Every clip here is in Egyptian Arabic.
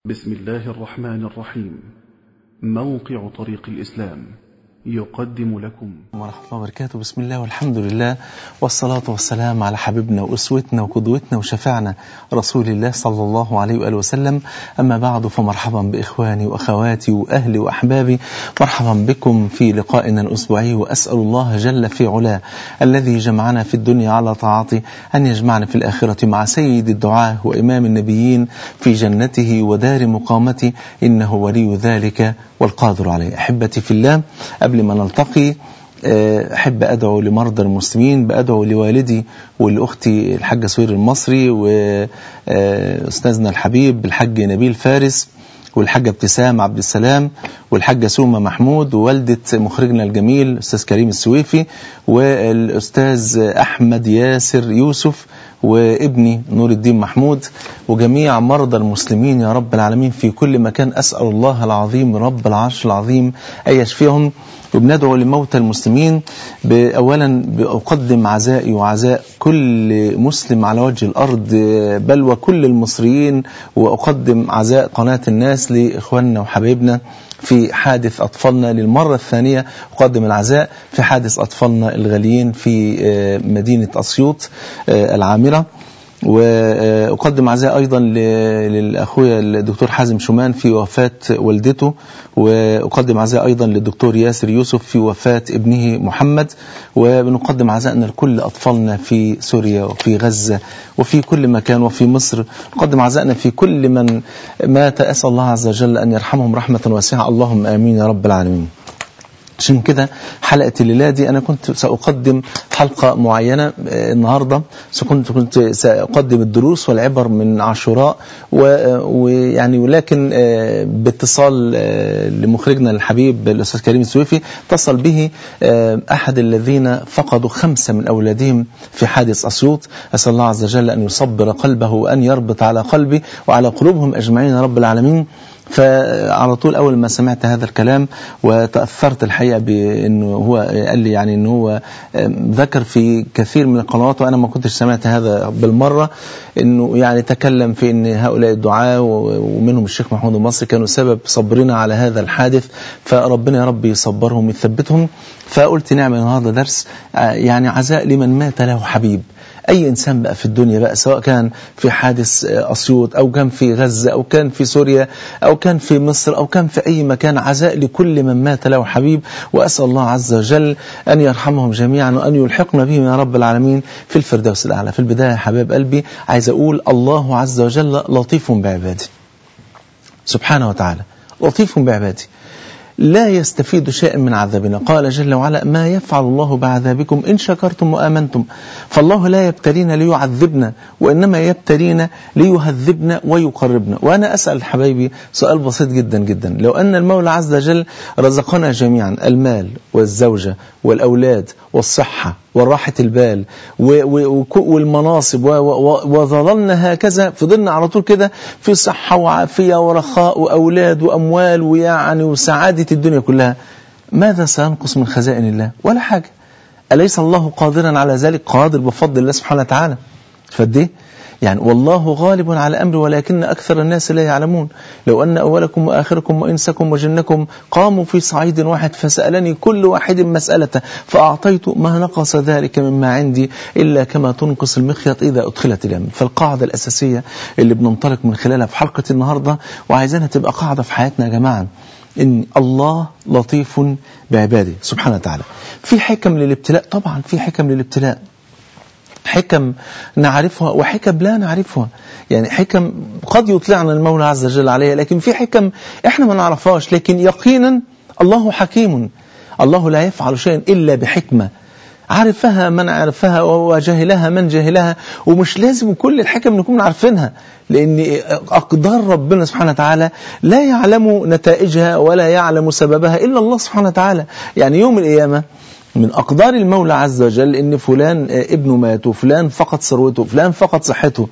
بسم الله الرحمن الرحيم موقع طريق الإسلام يقدم لكم ورحمة الله وبركاته بسم الله والحمد لله والصلاة والسلام على حبيبنا وأسوتنا وقدوتنا وشفعنا رسول الله صلى الله عليه وآله وسلم أما بعد فمرحبا بإخواني وأخواتي وأهلي وأحبابي مرحبا بكم في لقائنا الأسبوعي وأسأل الله جل في علاه الذي جمعنا في الدنيا على طاعته أن يجمعنا في الآخرة مع سيد الدعاة وإمام النبيين في جنته ودار مقامته إنه ولي ذلك والقادر عليه أحبتي في الله قبل ما نلتقي أحب أدعو لمرضى المسلمين بأدعو لوالدي ولأختي الحاجة سوير المصري وأستاذنا الحبيب الحاج نبيل فارس والحاجة ابتسام عبد السلام والحاجة سومة محمود ووالدة مخرجنا الجميل الأستاذ كريم السويفي والأستاذ أحمد ياسر يوسف وابني نور الدين محمود وجميع مرضى المسلمين يا رب العالمين في كل مكان أسأل الله العظيم رب العرش العظيم أن يشفيهم وبندعو لموتى المسلمين أولا بأقدم عزائي وعزاء كل مسلم على وجه الأرض بل وكل المصريين وأقدم عزاء قناة الناس لإخواننا وحبايبنا في حادث أطفالنا للمرة الثانية أقدم العزاء في حادث أطفالنا الغاليين في مدينة أسيوط العامرة وأقدم عزاء أيضا للأخويا الدكتور حازم شومان في وفاة والدته وأقدم عزاء أيضا للدكتور ياسر يوسف في وفاة ابنه محمد وبنقدم عزاءنا لكل أطفالنا في سوريا وفي غزة وفي كل مكان وفي مصر نقدم عزاءنا في كل من مات أسأل الله عز وجل أن يرحمهم رحمة واسعة اللهم آمين يا رب العالمين عشان كده حلقة الليلة دي أنا كنت سأقدم حلقة معينة النهاردة كنت كنت سأقدم الدروس والعبر من عاشوراء ويعني ولكن باتصال لمخرجنا الحبيب الأستاذ كريم السويفي اتصل به أحد الذين فقدوا خمسة من أولادهم في حادث أسيوط أسأل الله عز وجل أن يصبر قلبه وأن يربط على قلبي وعلى قلوبهم أجمعين رب العالمين فعلى طول أول ما سمعت هذا الكلام وتأثرت الحقيقة بأنه هو قال لي يعني أنه هو ذكر في كثير من القنوات وأنا ما كنتش سمعت هذا بالمرة أنه يعني تكلم في أن هؤلاء الدعاة ومنهم الشيخ محمود المصري كانوا سبب صبرنا على هذا الحادث فربنا يا رب يصبرهم ويثبتهم فقلت نعمل النهارده درس يعني عزاء لمن مات له حبيب أي إنسان بقى في الدنيا بقى سواء كان في حادث أسيوط أو كان في غزة أو كان في سوريا أو كان في مصر أو كان في أي مكان عزاء لكل من مات له حبيب وأسأل الله عز وجل أن يرحمهم جميعا وأن يلحقنا بهم يا رب العالمين في الفردوس الأعلى في البداية حباب قلبي عايز أقول الله عز وجل لطيف بعباده سبحانه وتعالى لطيف بعباده لا يستفيد شيئا من عذابنا قال جل وعلا ما يفعل الله بعذابكم إن شكرتم وآمنتم فالله لا يبتلينا ليعذبنا وإنما يبتلينا ليهذبنا ويقربنا وأنا أسأل حبايبي سؤال بسيط جدا جدا لو أن المولى عز وجل رزقنا جميعا المال والزوجة والأولاد والصحة وراحة البال والمناصب وظللنا هكذا فضلنا على طول كده في صحة وعافية ورخاء وأولاد وأموال ويعني وسعادة الدنيا كلها ماذا سينقص من خزائن الله ولا حاجة أليس الله قادرا على ذلك قادر بفضل الله سبحانه وتعالى فديه يعني والله غالب على أمره ولكن أكثر الناس لا يعلمون لو أن أولكم وآخركم وإنسكم وجنكم قاموا في صعيد واحد فسألني كل واحد مسألة فأعطيت ما نقص ذلك مما عندي إلا كما تنقص المخيط إذا أدخلت اليم فالقاعدة الأساسية اللي بننطلق من خلالها في حلقة النهاردة وعايزينها تبقى قاعدة في حياتنا يا جماعة إن الله لطيف بعباده سبحانه وتعالى في حكم للابتلاء طبعا في حكم للابتلاء حكم نعرفها وحكم لا نعرفها يعني حكم قد يطلعنا المولى عز وجل عليها لكن في حكم احنا ما نعرفهاش لكن يقينا الله حكيم الله لا يفعل شيئا إلا بحكمة عرفها من عرفها وجهلها من جهلها ومش لازم كل الحكم نكون عارفينها لأن أقدار ربنا سبحانه وتعالى لا يعلم نتائجها ولا يعلم سببها إلا الله سبحانه وتعالى يعني يوم القيامة من أقدار المولى عز وجل إن فلان ابنه مات وفلان فقد ثروته وفلان فقد صحته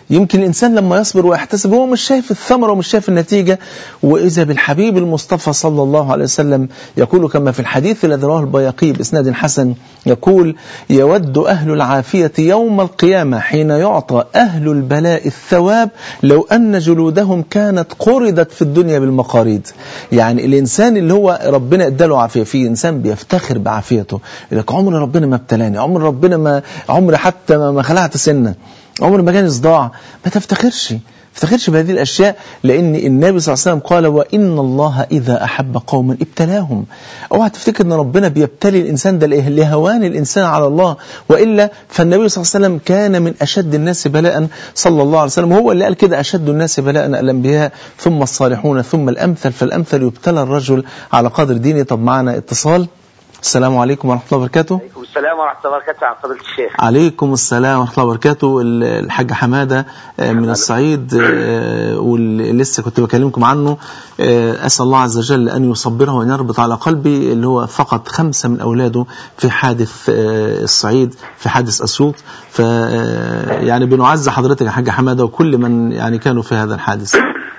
يمكن الإنسان لما يصبر ويحتسب هو مش شايف الثمرة ومش شايف النتيجة وإذا بالحبيب المصطفى صلى الله عليه وسلم يقول كما في الحديث الذي رواه البياقي بإسناد حسن يقول يود أهل العافية يوم القيامة حين يعطى أهل البلاء الثواب لو أن جلودهم كانت قردت في الدنيا بالمقاريد يعني الإنسان اللي هو ربنا اداله عافية في إنسان بيفتخر بعافيته يقول لك عمر ربنا ما ابتلاني عمر ربنا ما عمر حتى ما ما خلعت سنة عمر ما جاني صداع ما تفتخرش تفتخرش بهذه الأشياء لأن النبي صلى الله عليه وسلم قال وإن الله إذا أحب قوما ابتلاهم اوعى تفتكر أن ربنا بيبتلي الإنسان ده لإيه؟ لهوان الإنسان على الله وإلا فالنبي صلى الله عليه وسلم كان من أشد الناس بلاء صلى الله عليه وسلم هو اللي قال كده أشد الناس بلاء الأنبياء ثم الصالحون ثم الأمثل فالأمثل يبتلى الرجل على قدر دينه طب معنا اتصال السلام عليكم ورحمة الله وبركاته عليكم السلام ورحمة الله وبركاته عن فضيلة الشيخ عليكم السلام ورحمة الله وبركاته ال- الحاج حمادة آه، من الصعيد آه، واللي لسه كنت بكلمكم عنه آه، أسأل الله عز وجل أن يصبره وأن يربط على قلبي اللي هو فقط خمسة من أولاده في حادث آه، الصعيد في حادث أسيوط ف آه، يعني بنعز حضرتك يا حاج حمادة وكل من يعني كانوا في هذا الحادث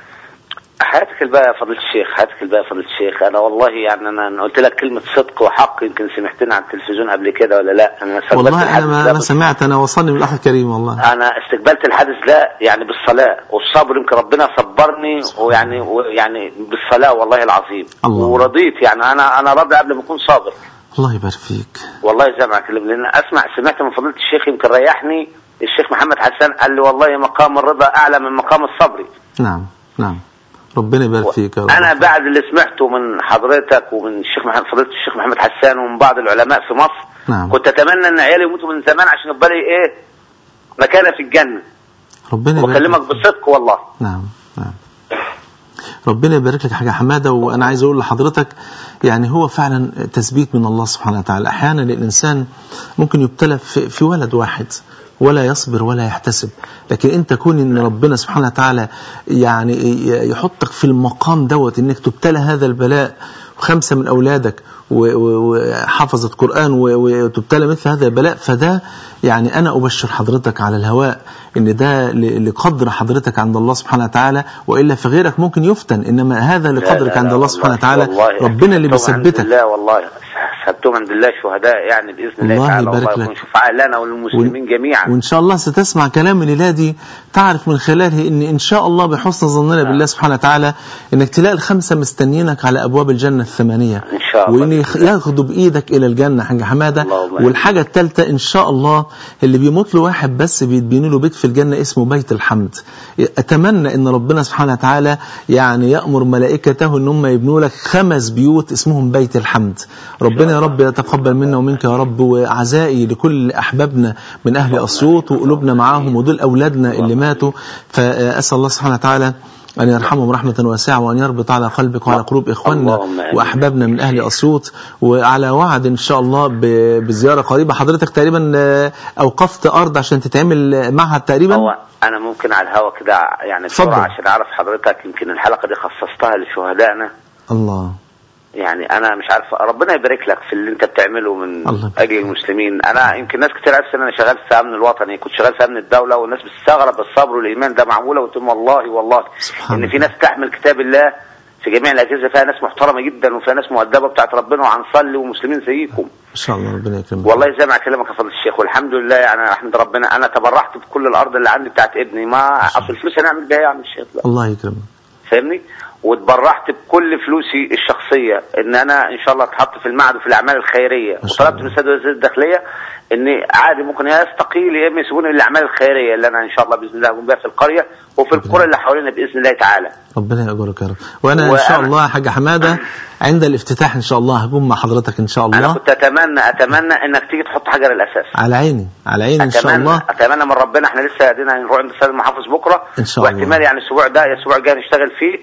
حياتك الباقي يا فضيلة الشيخ حياتك الباقي يا فضيلة الشيخ أنا والله يعني أنا أنا قلت لك كلمة صدق وحق يمكن سمعتني على التلفزيون قبل كده ولا لا أنا استقبلت والله أنا الحدث ما ده أنا بس- سمعت أنا وصلني من الأخ الكريم والله أنا استقبلت الحدث ده يعني بالصلاة والصبر يمكن ربنا صبرني ويعني ويعني بالصلاة والله العظيم الله. ورضيت يعني أنا أنا راضي قبل ما أكون صابر الله يبارك فيك والله زي ما أكلم لأن أسمع سمعت من فضيلة الشيخ يمكن ريحني الشيخ محمد حسان قال لي والله مقام الرضا أعلى من مقام الصبر نعم نعم ربنا يبارك فيك يا رب انا بعد اللي سمعته من حضرتك ومن الشيخ محمد فضيله الشيخ محمد حسان ومن بعض العلماء في مصر نعم. كنت اتمنى ان عيالي يموتوا من زمان عشان يبقى لي ايه مكانه في الجنه ربنا يبارك وبكلمك بصدق والله نعم نعم ربنا يبارك لك حاجة حمادة وأنا عايز أقول لحضرتك يعني هو فعلا تثبيت من الله سبحانه وتعالى أحيانا الإنسان ممكن يبتلى في, في ولد واحد ولا يصبر ولا يحتسب لكن انت كون ان ربنا سبحانه وتعالى يعني يحطك في المقام دوت انك تبتلى هذا البلاء وخمسة من أولادك و- و- وحفظت قرآن و- وتبتلى مثل هذا البلاء فده يعني أنا أبشر حضرتك على الهواء إن ده ل- لقدر حضرتك عند الله سبحانه وتعالى وإلا في غيرك ممكن يفتن إنما هذا لا لقدرك لا عند لا الله سبحانه والله- وتعالى والله ربنا اللي حسبتهم عند بيثبتك الله والله حسبتهم عند الله شهداء يعني باذن الله الله تعالى يبارك والله لك. يكون شفعاء لنا وللمسلمين جميعا وإن شاء الله ستسمع كلام الليلة دي تعرف من خلاله إن إن شاء الله بحسن ظننا بالله سبحانه وتعالى إنك تلاقي الخمسة مستنينك على أبواب الجنة الثمانية إن شاء الله وإن يخ- ياخدوا بإيدك إلى الجنة حاجة حمادة اللهم والحاجة الثالثة إن شاء الله اللي بيموت له واحد بس بيتبني له بيت في الجنة اسمه بيت الحمد أتمنى إن ربنا سبحانه وتعالى يعني يأمر ملائكته إن هم يبنوا لك خمس بيوت اسمهم بيت الحمد ربنا يا رب يتقبل منا ومنك يا رب وعزائي لكل أحبابنا من أهل أسيوط وقلوبنا معاهم ودول أولادنا اللي ماتوا فأسأل الله سبحانه وتعالى أن يرحمهم رحمة واسعة وأن يربط على قلبك وعلى قلوب إخواننا اللهم آمين. وأحبابنا من أهل أسيوط وعلى وعد إن شاء الله ب- بزيارة قريبة حضرتك تقريبا آه، أوقفت أرض عشان تتعمل آه، معهد تقريبا هو انا ممكن على الهوا كده يعني اتفضل. بسرعه عشان اعرف حضرتك يمكن الحلقه دي خصصتها لشهدائنا الله يعني انا مش عارف ربنا يبارك لك في اللي انت بتعمله من الله يبارك اجل المسلمين انا يمكن ناس كتير عرفت ان انا شغال في امن الوطني كنت شغال في امن الدوله والناس بتستغرب الصبر والايمان ده معموله وتقول والله والله سبحان ان في الله. ناس تحمل كتاب الله في جميع الاجهزه فيها ناس محترمه جدا وفيها ناس مؤدبه بتاعت ربنا وهنصلي ومسلمين زيكم إن شاء الله ربنا يكرمك والله زي ما اكلمك يا فضل الشيخ والحمد لله يعني احمد ربنا انا تبرعت بكل الارض اللي عندي بتاعت ابني ما اصل الفلوس هنعمل بيها إيه يا عم الشيخ لا. الله يكرمك فاهمني واتبرعت بكل فلوسي الشخصيه ان انا ان شاء الله اتحط في المعهد وفي الاعمال الخيريه ما شاء وطلبت الله. من السيد وزير الداخليه ان عادي ممكن يا يستقيل يا اما يسيبوني الاعمال الخيريه اللي انا ان شاء الله باذن الله اقوم بها في القريه وفي القرى اللي حوالينا باذن الله تعالى ربنا يأجرك يا رب وأنا إن شاء وأنا- الله يا حاج حمادة عند الافتتاح إن شاء الله هكون مع حضرتك إن شاء انا الله كنت اتمنى اتمنى انك تيجي تحط حجر الاساس على عيني على عيني إن شاء اتمنى الله اتمنى من ربنا احنا لسه قاعدين هنروح عند الاستاذ المحافظ بكره إن شاء الله. واحتمال يعني الاسبوع ده الاسبوع الجاي نشتغل فيه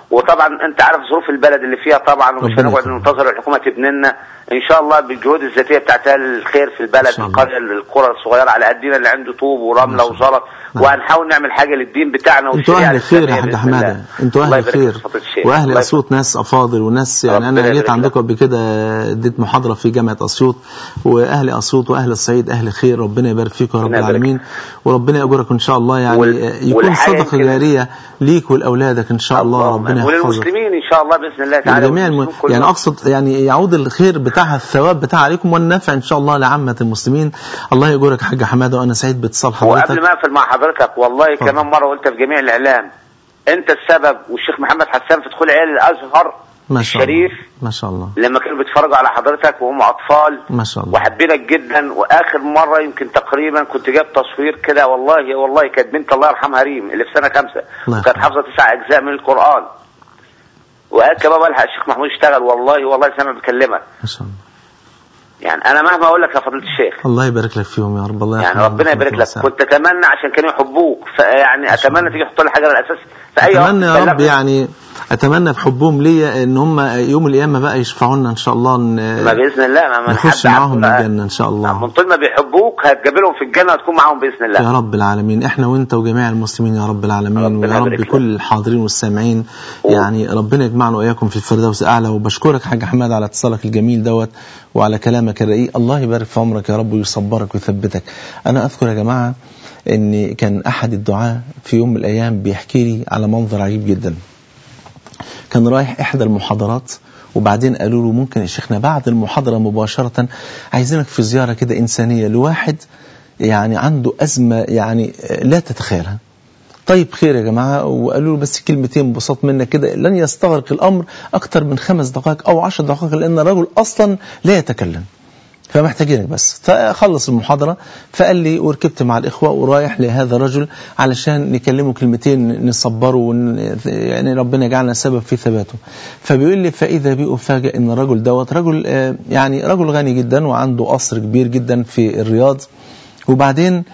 وطبعا انت عارف ظروف البلد اللي فيها طبعا ومش ربنا هنقعد يكرمك. ننتظر الحكومه تبني لنا ان شاء الله بالجهود الذاتيه بتاعت أهل الخير في البلد إن شاء من الله. قريه القرى الصغيره على قدنا اللي عنده طوب ورمله ما شاء الله. وزلط نعم. وهنحاول نعمل حاجه للدين بتاعنا انتوا والشريعه اهل خير يا الإسلامية حاج بإذن الله. حماده انتوا الله اهل يبارك خير في فضيلة الشيخ. واهل الله اسيوط ناس افاضل وناس يعني ربنا انا يبارك جيت لك. عندكم قبل كده اديت محاضره في جامعه اسيوط واهل اسيوط واهل الصعيد اهل خير ربنا يبارك فيكم يا رب ربنا يبارك. العالمين وربنا ياجرك ان شاء الله يعني وال- يكون والحاجة صدقه يمكن- جاريه ليك ولاولادك ان شاء الله اللهم ربنا يحفظك وللمسلمين ان شاء الله باذن الله تعالى لجميع الم... والمسلمين كلهم. يعني اقصد يعني يعود الخير بتاعها الثواب بتاعها عليكم والنفع ان شاء الله لعامه المسلمين الله يجرك حاج حماده وانا سعيد باتصال حضرتك وقبل ما اقفل مع حضرتك والله اتفضل. كمان مره قلت في جميع الاعلام انت السبب والشيخ محمد حسان في دخول عيال الازهر ما شاء الله الشريف ما شاء الله لما كانوا بيتفرجوا على حضرتك وهم اطفال ما شاء الله وحبينك جدا واخر مره يمكن تقريبا كنت جايب تصوير كده والله والله كانت بنت الله يرحمها ريم اللي في سنه خمسه الله وكانت يرحمها. حافظه تسع اجزاء من القران وقالت يا بابا الحق الشيخ محمود اشتغل والله والله سامع بكلمك ما شاء الله يعني انا مهما اقول لك يا فضيله الشيخ الله يبارك لك فيهم يا رب الله يعني يرحمهم ربنا يبارك لك ويسعدك. كنت اتمنى عشان كانوا يحبوك فيعني اتمنى تيجي تحط لي حاجه على الاساس في اي اتمنى يا وقت رب تبلغني. يعني اتمنى في حبهم ليا ان هم يوم القيامه بقى يشفعوا لنا ان شاء الله ان ما باذن الله ما من نخش حد معاهم عنده- الجنه ان شاء الله من طول ما بيحبوك هتقابلهم في الجنه وتكون معاهم باذن الله يا رب العالمين احنا وانت وجميع المسلمين يا رب العالمين ربنا ويا رب يبارك لك. كل الحاضرين والسامعين أوه. يعني ربنا يجمعنا واياكم في الفردوس الاعلى وبشكرك حاج حماد على اتصالك الجميل دوت وعلى كلامك الرقيق الله يبارك في عمرك يا رب ويصبرك ويثبتك انا اذكر يا جماعه ان كان احد الدعاة في يوم من الايام بيحكي لي على منظر عجيب جدا كان رايح احدى المحاضرات وبعدين قالوا له ممكن يا شيخنا بعد المحاضرة مباشرة عايزينك في زيارة كده إنسانية لواحد يعني عنده أزمة يعني لا تتخيلها طيب خير يا جماعة وقالوا له بس كلمتين بساط منك كده لن يستغرق الأمر أكتر من خمس دقائق أو عشر دقائق لأن الرجل أصلا لا يتكلم فمحتاجينك بس فخلص المحاضرة فقال لي وركبت مع الإخوة ورايح لهذا الرجل علشان نكلمه كلمتين نصبره ون... يعني ربنا يجعلنا سبب في ثباته فبيقول لي فإذا بي أفاجئ إن الرجل دوت رجل آه، يعني رجل غني جدا وعنده قصر كبير جدا في الرياض وبعدين آه،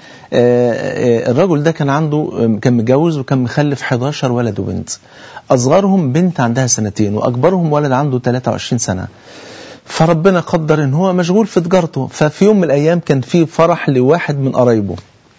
آه، الرجل ده كان عنده آه، كان متجوز وكان مخلف 11 ولد وبنت أصغرهم بنت عندها سنتين وأكبرهم ولد عنده 23 سنة فربنا قدر ان هو مشغول في تجارته ففي يوم من الايام كان في فرح لواحد من قرايبه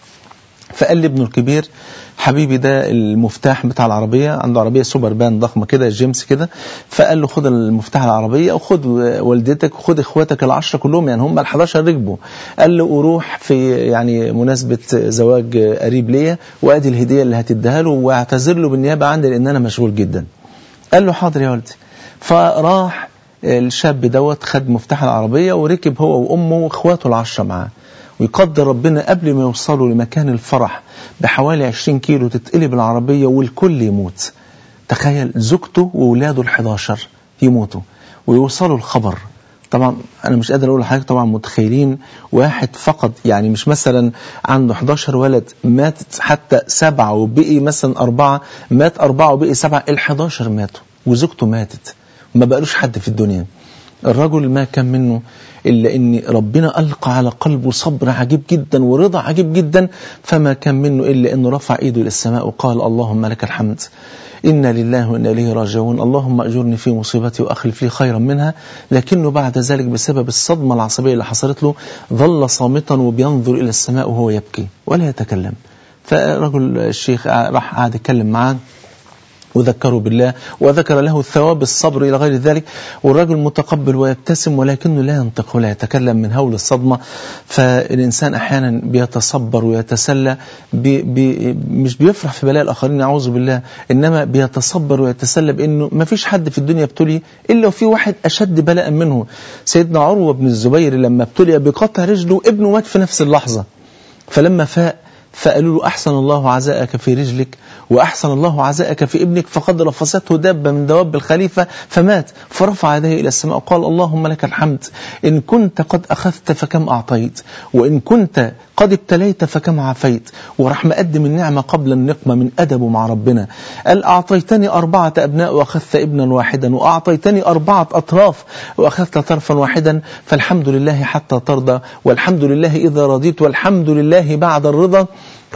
فقال لي ابنه الكبير حبيبي ده المفتاح بتاع العربية عنده عربية سوبر بان ضخمة كده جيمس كده فقال له خد المفتاح العربية وخد والدتك وخد اخواتك العشرة كلهم يعني هم ال11 ركبوا قال له وروح في يعني مناسبة زواج قريب ليا وادي الهدية اللي هتديها له واعتذر له بالنيابة عني لان انا مشغول جدا قال له حاضر يا والدي فراح الشاب دوت خد مفتاح العربية وركب هو وأمه وإخواته العشرة معاه ويقدر ربنا قبل ما يوصلوا لمكان الفرح بحوالي 20 كيلو تتقلب العربية والكل يموت تخيل زوجته وولاده ال11 يموتوا ويوصلوا الخبر طبعا انا مش قادر اقول لحضرتك طبعا متخيلين واحد فقط يعني مش مثلا عنده 11 ولد ماتت حتى سبعة وبقي مثلا أربعة مات أربعة وبقي سبعة ال11 ماتوا وزوجته ماتت ما بقالوش حد في الدنيا الرجل ما كان منه إلا أن ربنا ألقى على قلبه صبر عجيب جدا ورضا عجيب جدا فما كان منه إلا أنه رفع إيده للسماء وقال اللهم لك الحمد إنا لله وإنا إليه راجعون اللهم أجرني في مصيبتي وأخلف لي خيرا منها لكنه بعد ذلك بسبب الصدمة العصبية اللي حصلت له ظل صامتا وبينظر إلى السماء وهو يبكي ولا يتكلم فرجل الشيخ راح قاعد يتكلم معاه وذكروا بالله وذكر له الثواب الصبر إلى غير ذلك والرجل متقبل ويبتسم ولكنه لا ينطق ولا يتكلم من هول الصدمة فالإنسان أحيانا بيتصبر ويتسلى بي بي مش بيفرح في بلاء الآخرين أعوذ بالله إنما بيتصبر ويتسلى بأنه ما فيش حد في الدنيا ابتلي إلا وفي واحد أشد بلاء منه سيدنا عروة بن الزبير لما ابتلي بقطع رجله ابنه مات في نفس اللحظة فلما فاق فقالوا له أحسن الله عزاءك في رجلك وأحسن الله عزاءك في ابنك فقد رفسته دابة من دواب الخليفة فمات فرفع يديه إلى السماء وقال اللهم لك الحمد إن كنت قد أخذت فكم أعطيت وإن كنت قد ابتليت فكم عافيت وراح مقدم النعمة قبل النقمة من أدبه مع ربنا قال أعطيتني أربعة أبناء وأخذت ابنا واحدا وأعطيتني أربعة أطراف وأخذت طرفا واحدا فالحمد لله حتى ترضى والحمد لله إذا رضيت والحمد لله بعد الرضا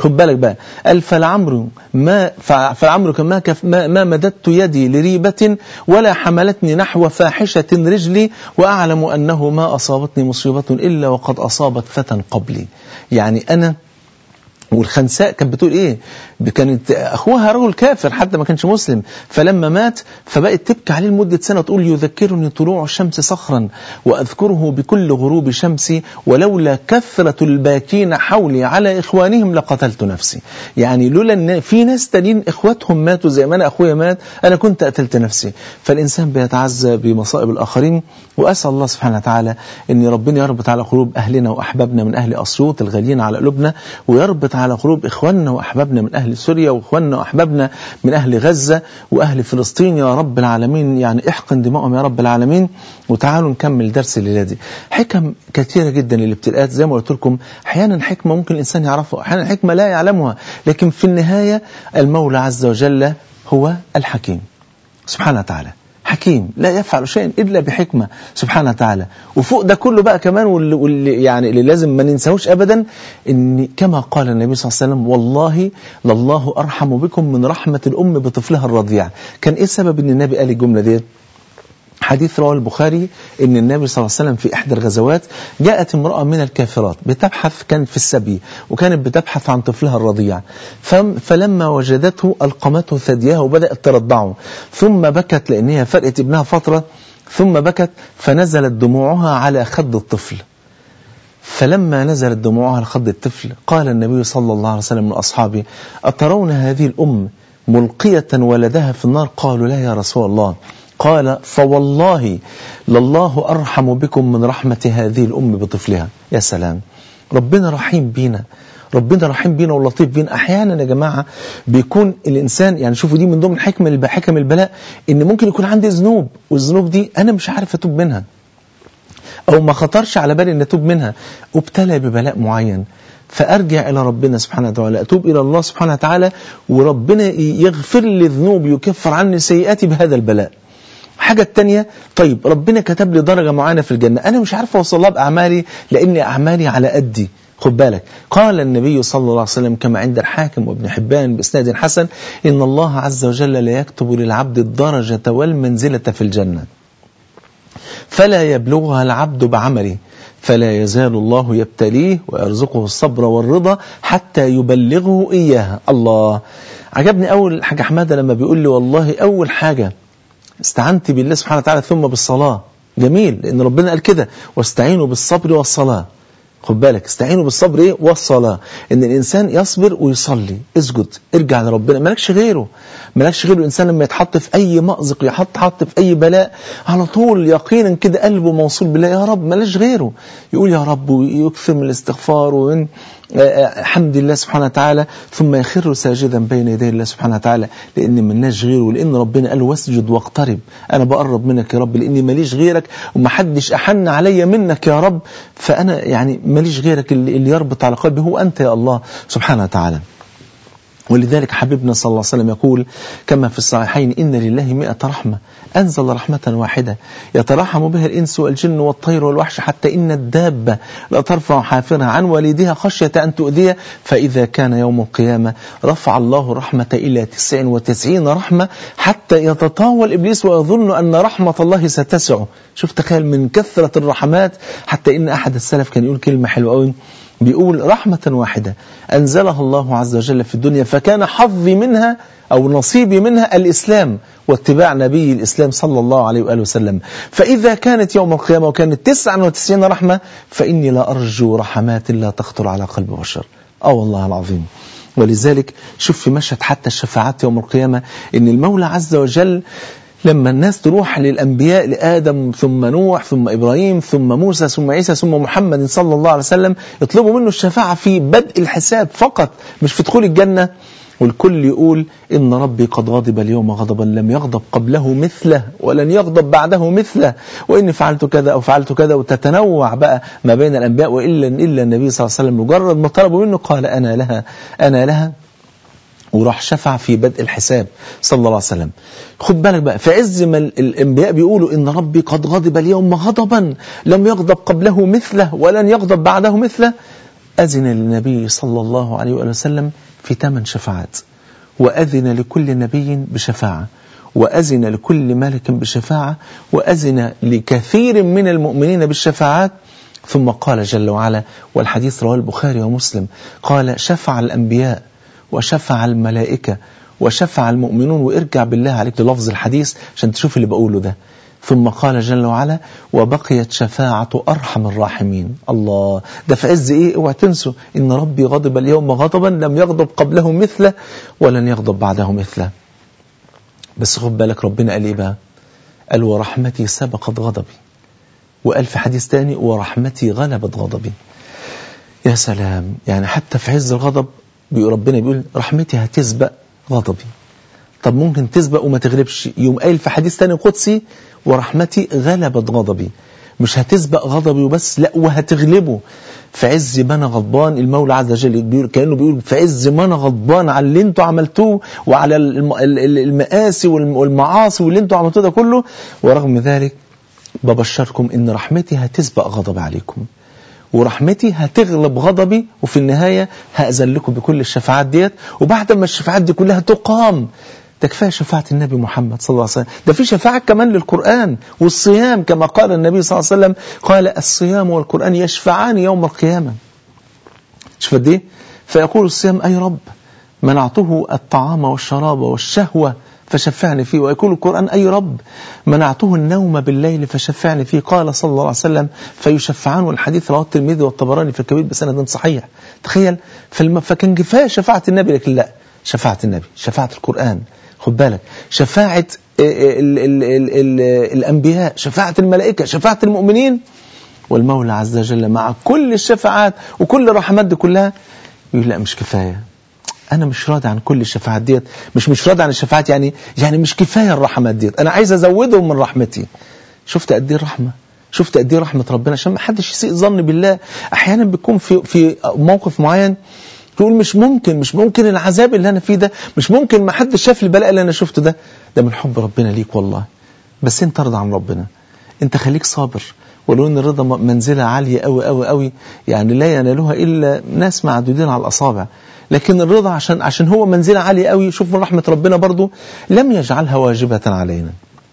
خد بالك بقى قال فالعمر ما فالعمر كما كف ما, ما مددت يدي لريبة ولا حملتني نحو فاحشة رجلي وأعلم أنه ما أصابتني مصيبة إلا وقد أصابت فتى قبلي يعني أنا والخنساء كانت بتقول ايه كانت اخوها رجل كافر حتى ما كانش مسلم فلما مات فبقت تبكي عليه لمده سنه تقول يذكرني طلوع الشمس صخرا واذكره بكل غروب شمسي ولولا كثره الباكين حولي على اخوانهم لقتلت نفسي يعني لولا ان في ناس تانيين اخواتهم ماتوا زي ما انا اخويا مات انا كنت قتلت نفسي فالانسان بيتعزى بمصائب الاخرين واسال الله سبحانه وتعالى ان ربنا يربط على قلوب اهلنا واحبابنا من اهل اسيوط الغاليين على قلوبنا ويربط على قلوب إخواننا وأحبابنا من أهل سوريا وإخواننا وأحبابنا من أهل غزة وأهل فلسطين يا رب العالمين يعني احقن دماءهم يا رب العالمين وتعالوا نكمل درس الليلة دي حكم كثيرة جدا للابتلاءات زي ما قلت لكم أحيانا حكمة ممكن الإنسان يعرفها أحيانا حكمة لا يعلمها لكن في النهاية المولى عز وجل هو الحكيم سبحانه وتعالى حكيم لا يفعل شيئا الا بحكمه سبحانه وتعالى وفوق ده كله بقى كمان واللي, واللي يعني اللي لازم ما ننساهوش ابدا ان كما قال النبي صلى الله عليه وسلم والله لله ارحم بكم من رحمه الام بطفلها الرضيع كان ايه السبب ان النبي قال الجمله ديت حديث رواه البخاري ان النبي صلى الله عليه وسلم في احدى الغزوات جاءت امراه من الكافرات بتبحث كانت في السبي وكانت بتبحث عن طفلها الرضيع فلما وجدته القمته ثديها وبدات ترضعه ثم بكت لان هي فرقت ابنها فتره ثم بكت فنزلت دموعها على خد الطفل فلما نزلت دموعها على خد الطفل قال النبي صلى الله عليه وسلم لاصحابه اترون هذه الام ملقيه ولدها في النار قالوا لا يا رسول الله قال فوالله لله أرحم بكم من رحمة هذه الأم بطفلها يا سلام ربنا رحيم بينا ربنا رحيم بينا ولطيف بينا احيانا يا جماعه بيكون الانسان يعني شوفوا دي من ضمن حكم حكم البلاء ان ممكن يكون عندي ذنوب والذنوب دي انا مش عارف اتوب منها او ما خطرش على بالي ان اتوب منها ابتلى ببلاء معين فارجع الى ربنا سبحانه وتعالى اتوب الى الله سبحانه وتعالى وربنا يغفر لي ذنوبي ويكفر عني سيئاتي بهذا البلاء الحاجة التانية طيب ربنا كتب لي درجة معينة في الجنة أنا مش عارف أوصلها بأعمالي لأن أعمالي على قدي خد بالك قال النبي صلى الله عليه وسلم كما عند الحاكم وابن حبان بإسناد حسن إن الله عز وجل لا يكتب للعبد الدرجة والمنزلة في الجنة فلا يبلغها العبد بعمله فلا يزال الله يبتليه ويرزقه الصبر والرضا حتى يبلغه إياها الله عجبني أول حاجة حمادة لما بيقول لي والله أول حاجة استعنت بالله سبحانه وتعالى ثم بالصلاة جميل لأن ربنا قال كده واستعينوا بالصبر والصلاة خد بالك استعينوا بالصبر ايه والصلاة ان الانسان يصبر ويصلي اسجد ارجع لربنا مالكش غيره مالكش غيره الانسان لما يتحط في اي مأزق يحط حط في اي بلاء على طول يقينا كده قلبه موصول بالله يا رب مالش غيره يقول يا رب ويكثر من الاستغفار ومن حمد الله سبحانه وتعالى ثم يخر ساجدا بين يدي الله سبحانه وتعالى لان مالناش غيره ولان ربنا قال واسجد واقترب انا بقرب منك يا رب لاني ماليش غيرك ومحدش احن عليا منك يا رب فانا يعني ماليش غيرك اللي, اللي يربط على قلبي هو انت يا الله سبحانه وتعالى ولذلك حبيبنا صلى الله عليه وسلم يقول كما في الصحيحين إن لله مئة رحمة أنزل رحمة واحدة يترحم بها الإنس والجن والطير والوحش حتى إن الدابة لا ترفع حافرها عن والدها خشية أن تؤذيه فإذا كان يوم القيامة رفع الله رحمة إلى تسع وتسعين رحمة حتى يتطاول إبليس ويظن أن رحمة الله ستسعه شوف تخيل من كثرة الرحمات حتى إن أحد السلف كان يقول كلمة حلوة قوي بيقول رحمة واحدة أنزلها الله عز وجل في الدنيا فكان حظي منها أو نصيبي منها الإسلام واتباع نبي الإسلام صلى الله عليه وآله وسلم فإذا كانت يوم القيامة وكانت 99 رحمة فإني لا أرجو رحمات لا تخطر على قلب بشر آه والله العظيم ولذلك شوف في مشهد حتى الشفاعات يوم القيامة إن المولى عز وجل لما الناس تروح للأنبياء لآدم ثم نوح ثم إبراهيم ثم موسى ثم عيسى ثم محمد صلى الله عليه وسلم يطلبوا منه الشفاعة في بدء الحساب فقط مش في دخول الجنة والكل يقول إن ربي قد غضب اليوم غضبا لم يغضب قبله مثله ولن يغضب بعده مثله وإني فعلت كذا أو فعلت كذا وتتنوع بقى ما بين الأنبياء وإلا إلا النبي صلى الله عليه وسلم مجرد ما طلبوا منه قال أنا لها أنا لها وراح شفع في بدء الحساب صلى الله عليه وسلم خد بالك بقى في عز ما الانبياء بيقولوا ان ربي قد غضب اليوم غضبا لم يغضب قبله مثله ولن يغضب بعده مثله أذن للنبي صلى الله عليه وآله وسلم في ثمان شفاعات وأذن لكل نبي بشفاعة وأذن لكل ملك بشفاعة وأذن لكثير من المؤمنين بالشفاعات ثم قال جل وعلا والحديث رواه البخاري ومسلم قال شفع الأنبياء وشفع الملائكة وشفع المؤمنون وارجع بالله عليك للفظ الحديث عشان تشوف اللي بقوله ده ثم قال جل وعلا وبقيت شفاعة أرحم الراحمين الله ده في عز إيه اوعى تنسوا إن ربي غضب اليوم غضبا لم يغضب قبله مثله ولن يغضب بعده مثله بس خد بالك ربنا قال إيه بقى قال ورحمتي سبقت غضبي وقال في حديث تاني ورحمتي غلبت غضبي يا سلام يعني حتى في عز الغضب ربنا بيقول رحمتي هتسبق غضبي طب ممكن تسبق وما تغلبش يوم قايل في حديث تاني قدسي ورحمتي غلبت غضبي مش هتسبق غضبي وبس لا وهتغلبه في عز ما انا غضبان المولى عز وجل بيقول كانه بيقول في عز ما انا غضبان على اللي انتوا عملتوه وعلى المآسي والمعاصي واللي انتوا عملتوه ده كله ورغم ذلك ببشركم ان رحمتي هتسبق غضب عليكم ورحمتي هتغلب غضبي وفي النهاية هأذن لكم بكل الشفاعات ديت وبعد ما الشفاعات دي كلها تقام ده كفاية شفاعة النبي محمد صلى الله عليه وسلم ده في شفاعة كمان للقرآن والصيام كما قال النبي صلى الله عليه وسلم قال الصيام والقرآن يشفعان يوم القيامة شوف قد ايه فيقول الصيام أي رب منعته الطعام والشراب والشهوة فشفعني فيه ويقول القرآن أي رب منعته النوم بالليل فشفعني فيه قال صلى الله عليه وسلم فيشفعان والحديث رواه الترمذي والطبراني في الكبير بسند صحيح تخيل فكان كفاية شفاعة النبي لكن لا شفاعة النبي شفاعة القرآن خد بالك شفاعة ال ال ال ال الأنبياء شفاعة الملائكة شفاعة المؤمنين والمولى عز وجل مع كل الشفاعات وكل الرحمات دي كلها يقول لا مش كفاية أنا مش راضي عن كل الشفاعات ديت مش مش راضي عن الشفاعات يعني يعني مش كفاية الرحمات ديت أنا عايز أزودهم من رحمتي شفت قد إيه الرحمة شفت قد إيه رحمة ربنا عشان ما حدش يسيء ظن بالله أحيانا بيكون في في موقف معين تقول مش ممكن مش ممكن العذاب اللي أنا فيه ده مش ممكن ما حدش شاف البلاء اللي أنا شفته ده ده من حب ربنا ليك والله بس أنت ارضى عن ربنا أنت خليك صابر ولو ان الرضا منزلة عالية قوي قوي قوي يعني لا ينالها إلا ناس معدودين على الأصابع لكن الرضا عشان عشان هو منزلة عالية قوي شوف من رحمة ربنا برضو لم يجعلها واجبة علينا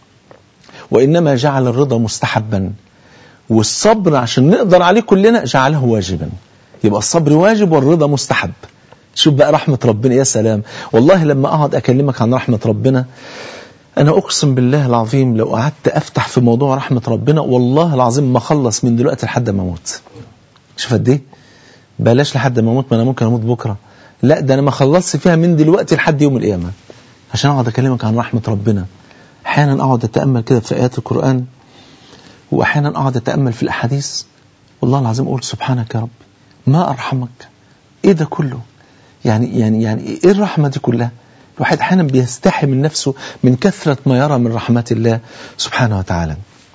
وإنما جعل الرضا مستحبا والصبر عشان نقدر عليه كلنا جعله واجبا يبقى الصبر واجب والرضا مستحب شوف بقى رحمة ربنا يا سلام والله لما أقعد أكلمك عن رحمة ربنا أنا أقسم بالله العظيم لو قعدت أفتح في موضوع رحمة ربنا والله العظيم ما خلص من دلوقتي لحد ما أموت شوف قد إيه بلاش لحد ما أموت ما أنا ممكن أموت بكرة لا ده أنا ما خلصت فيها من دلوقتي لحد يوم القيامة عشان أقعد أكلمك عن رحمة ربنا أحيانا أقعد أتأمل كده في آيات القرآن وأحيانا أقعد أتأمل في الأحاديث والله العظيم أقول سبحانك يا رب ما أرحمك إيه ده كله يعني يعني يعني إيه الرحمة دي كلها الواحد أحيانا بيستحي من نفسه من كثرة ما يرى من رحمات الله سبحانه وتعالى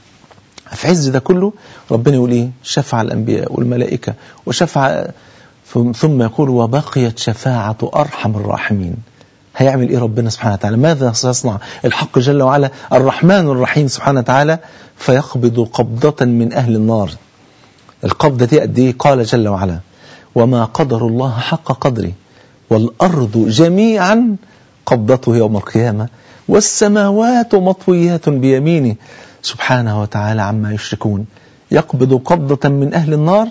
في عز ده كله ربنا يقول إيه شفع الأنبياء والملائكة وشفع ثم يقول وبقيت شفاعة أرحم الراحمين هيعمل إيه ربنا سبحانه وتعالى ماذا سيصنع الحق جل وعلا الرحمن الرحيم سبحانه وتعالى فيقبض قبضة من أهل النار القبضة دي قد إيه قال جل وعلا وما قدر الله حق قدره والأرض جميعا قبضته يوم القيامة والسماوات مطويات بيمينه سبحانه وتعالى عما يشركون يقبض قبضة من أهل النار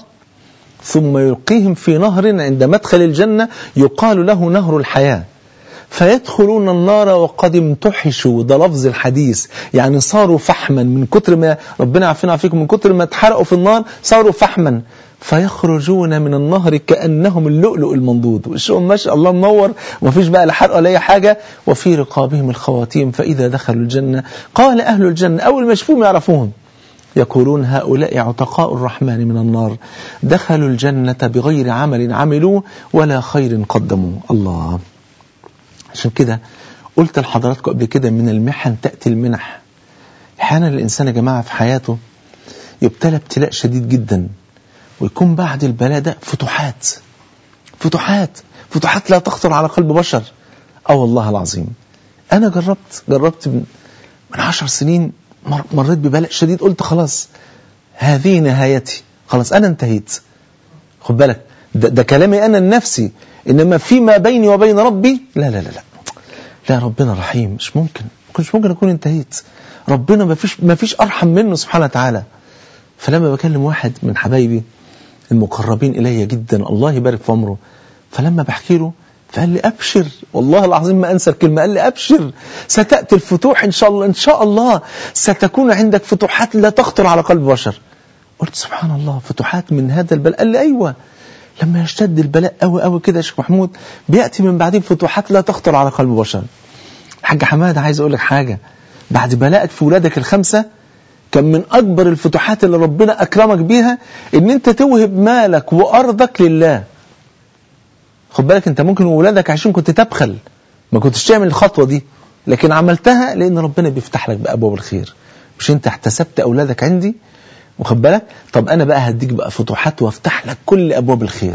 ثم يلقيهم في نهر عند مدخل الجنة يقال له نهر الحياة فيدخلون النار وقد امتحشوا ده لفظ الحديث يعني صاروا فحما من كتر ما ربنا عافينا فيكم من كتر ما اتحرقوا في النار صاروا فحما فيخرجون من النهر كأنهم اللؤلؤ المنضود وشهم ما شاء الله منور ومفيش بقى لا حرق ولا أي حاجة وفي رقابهم الخواتيم فإذا دخلوا الجنة قال أهل الجنة أول ما يشوفوهم يعرفوهم يقولون هؤلاء عتقاء الرحمن من النار دخلوا الجنة بغير عمل عملوه ولا خير قدموه الله عشان كده قلت لحضراتكم قبل كده من المحن تأتي المنح احيانا الإنسان يا جماعة في حياته يبتلى ابتلاء شديد جدا ويكون بعد البلاء ده فتوحات فتوحات فتوحات لا تخطر على قلب بشر اه والله العظيم انا جربت جربت من, من عشر سنين مريت ببلاء شديد قلت خلاص هذه نهايتي خلاص انا انتهيت خد بالك ده, ده كلامي أنا النفسي إنما فيما بيني وبين ربي لا لا لا لا لا ربنا رحيم مش ممكن مش ممكن أكون انتهيت ربنا ما فيش ما فيش أرحم منه سبحانه وتعالى فلما بكلم واحد من حبايبي المقربين إلي جدا الله يبارك في عمره فلما بحكي له فقال لي أبشر والله العظيم ما أنسى الكلمة قال لي أبشر ستأتي الفتوح إن شاء الله إن شاء الله ستكون عندك فتوحات لا تخطر على قلب بشر قلت سبحان الله فتوحات من هذا البلاء قال لي أيوة لما يشتد البلاء قوي قوي كده يا شيخ محمود بيأتي من بعدين فتوحات لا تخطر على قلب بشر حاج حماد عايز أقول لك حاجة بعد بلاءك في ولادك الخمسة كان من أكبر الفتوحات اللي ربنا أكرمك بيها إن أنت توهب مالك وأرضك لله خد بالك أنت ممكن وولادك عشان كنت تبخل ما كنتش تعمل الخطوة دي لكن عملتها لأن ربنا بيفتح لك بأبواب الخير مش أنت احتسبت أولادك عندي واخد بالك طب أنا بقى هديك بقى فتوحات وافتح لك كل أبواب الخير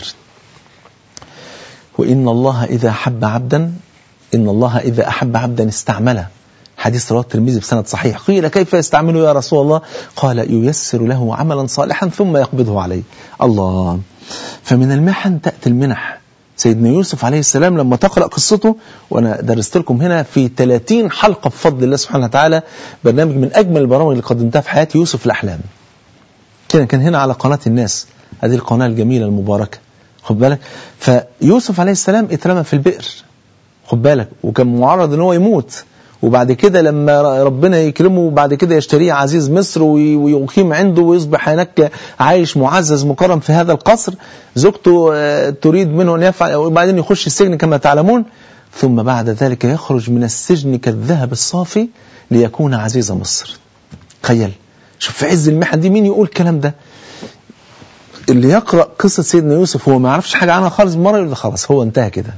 وإن الله إذا حب عبدا إن الله إذا أحب عبدا استعمله حديث رواه الترمذي بسند صحيح قيل كيف يستعمله يا رسول الله قال ييسر له عملا صالحا ثم يقبضه عليه الله فمن المحن تأتي المنح سيدنا يوسف عليه السلام لما تقرأ قصته وأنا درست لكم هنا في 30 حلقة بفضل الله سبحانه وتعالى برنامج من أجمل البرامج اللي قدمتها في حياتي يوسف الأحلام كان كان هنا على قناة الناس هذه القناة الجميلة المباركة خد بالك فيوسف عليه السلام اترمى في البئر خد بالك وكان معرض ان هو يموت وبعد كده لما ربنا يكرمه وبعد كده يشتريه عزيز مصر ويقيم عنده ويصبح هناك عايش معزز مكرم في هذا القصر زوجته تريد منه أن يفعل وبعدين يخش السجن كما تعلمون ثم بعد ذلك يخرج من السجن كالذهب الصافي ليكون عزيز مصر تخيل شوف في عز المحن دي مين يقول الكلام ده اللي يقرأ قصة سيدنا يوسف هو ما يعرفش حاجة عنها خالص مرة يقول خلاص هو انتهى كده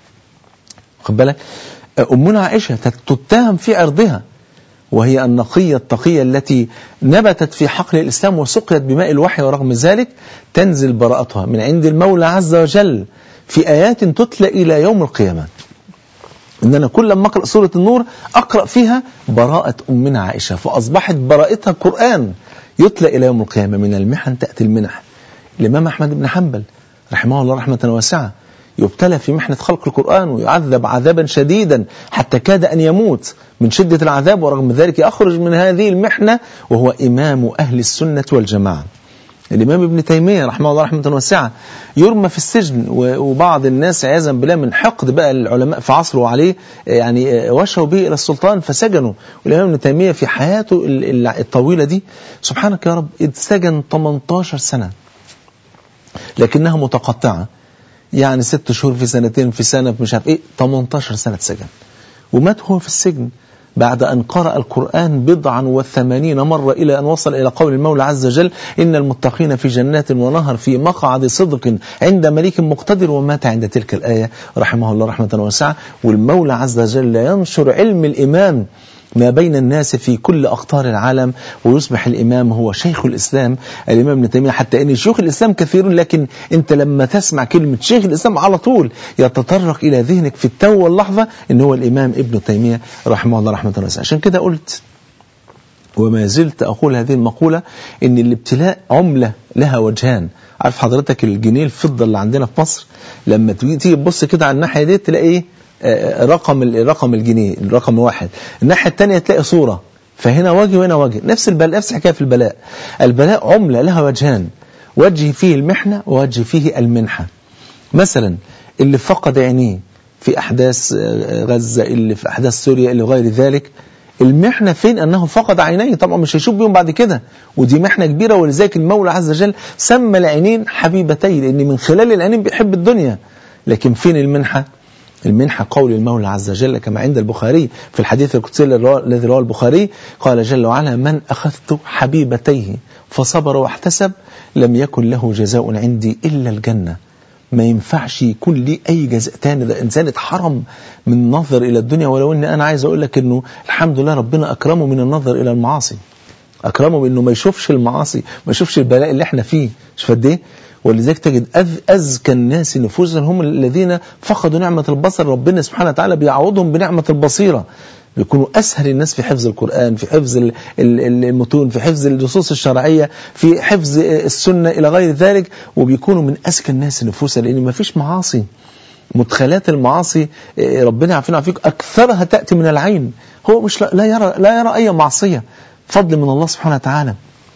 خد بالك أمنا عائشة تتهم في عرضها وهي النقية التقية التي نبتت في حقل الإسلام وسقيت بماء الوحي ورغم ذلك تنزل براءتها من عند المولى عز وجل في آيات تتلى إلى يوم القيامة إن أنا كل ما أقرأ سورة النور أقرأ فيها براءة أمنا عائشة فأصبحت براءتها قرآن يتلى إلى يوم القيامة من المحن تأتي المنح الإمام أحمد بن حنبل رحمه الله رحمة واسعة يبتلى في محنة خلق القرآن ويعذب عذابا شديدا حتى كاد أن يموت من شدة العذاب ورغم ذلك يخرج من هذه المحنة وهو إمام أهل السنة والجماعة الإمام ابن تيمية رحمه الله رحمة واسعة يرمى في السجن وبعض الناس عياذا بالله من حقد بقى العلماء في عصره عليه يعني وشوا به إلى السلطان فسجنوا والإمام ابن تيمية في حياته الطويلة دي سبحانك يا رب اتسجن 18 سنة لكنها متقطعة يعني ست شهور في سنتين في سنة مش عارف ايه 18 سنة سجن ومات هو في السجن بعد أن قرأ القرآن بضعا وثمانين مرة إلى أن وصل إلى قول المولى عز وجل إن المتقين في جنات ونهر في مقعد صدق عند مليك مقتدر ومات عند تلك الآية رحمه الله رحمة واسعة والمولى عز وجل ينشر علم الإمام ما بين الناس في كل أقطار العالم ويصبح الإمام هو شيخ الإسلام الإمام ابن تيمية حتى أن شيوخ الإسلام كثيرون لكن أنت لما تسمع كلمة شيخ الإسلام على طول يتطرق إلى ذهنك في التو واللحظة أن هو الإمام ابن تيمية رحمه الله رحمة الله عشان كده قلت وما زلت أقول هذه المقولة أن الابتلاء عملة لها وجهان عارف حضرتك الجنيه الفضة اللي عندنا في مصر لما تيجي تبص كده على الناحية دي تلاقي ايه رقم رقم الجنيه الرقم واحد الناحية الثانية تلاقي صورة فهنا وجه وهنا وجه نفس البلاء نفس الحكاية في البلاء البلاء عملة لها وجهان وجه فيه المحنة ووجه فيه المنحة مثلا اللي فقد عينيه في أحداث غزة اللي في أحداث سوريا اللي غير ذلك المحنة فين أنه فقد عينيه طبعا مش هيشوف بيهم بعد كده ودي محنة كبيرة ولذلك المولى عز وجل سمى العينين حبيبتين لأن من خلال العينين بيحب الدنيا لكن فين المنحة المنحة قول المولى عز وجل كما عند البخاري في الحديث القدسي الذي رواه البخاري قال جل وعلا من أخذت حبيبتيه فصبر واحتسب لم يكن له جزاء عندي إلا الجنة ما ينفعش يكون لي أي جزاء تاني ده إنسان اتحرم من النظر إلى الدنيا ولو أن أنا عايز أقول لك أنه الحمد لله ربنا أكرمه من النظر إلى المعاصي أكرمه بأنه ما يشوفش المعاصي ما يشوفش البلاء اللي احنا فيه مش قد ايه ولذلك تجد أذ- أزكى الناس نفوسا هم الذين فقدوا نعمة البصر ربنا سبحانه وتعالى بيعوضهم بنعمة البصيرة بيكونوا أسهل الناس في حفظ القرآن في حفظ ال- ال- المتون في حفظ النصوص الشرعية في حفظ السنة إلى غير ذلك وبيكونوا من أزكى الناس نفوسا لأن ما فيش معاصي مدخلات المعاصي آه، ربنا يعافينا ويعافيك أكثرها تأتي من العين هو مش لا لا يرى لا يرى أي معصية فضل من الله سبحانه وتعالى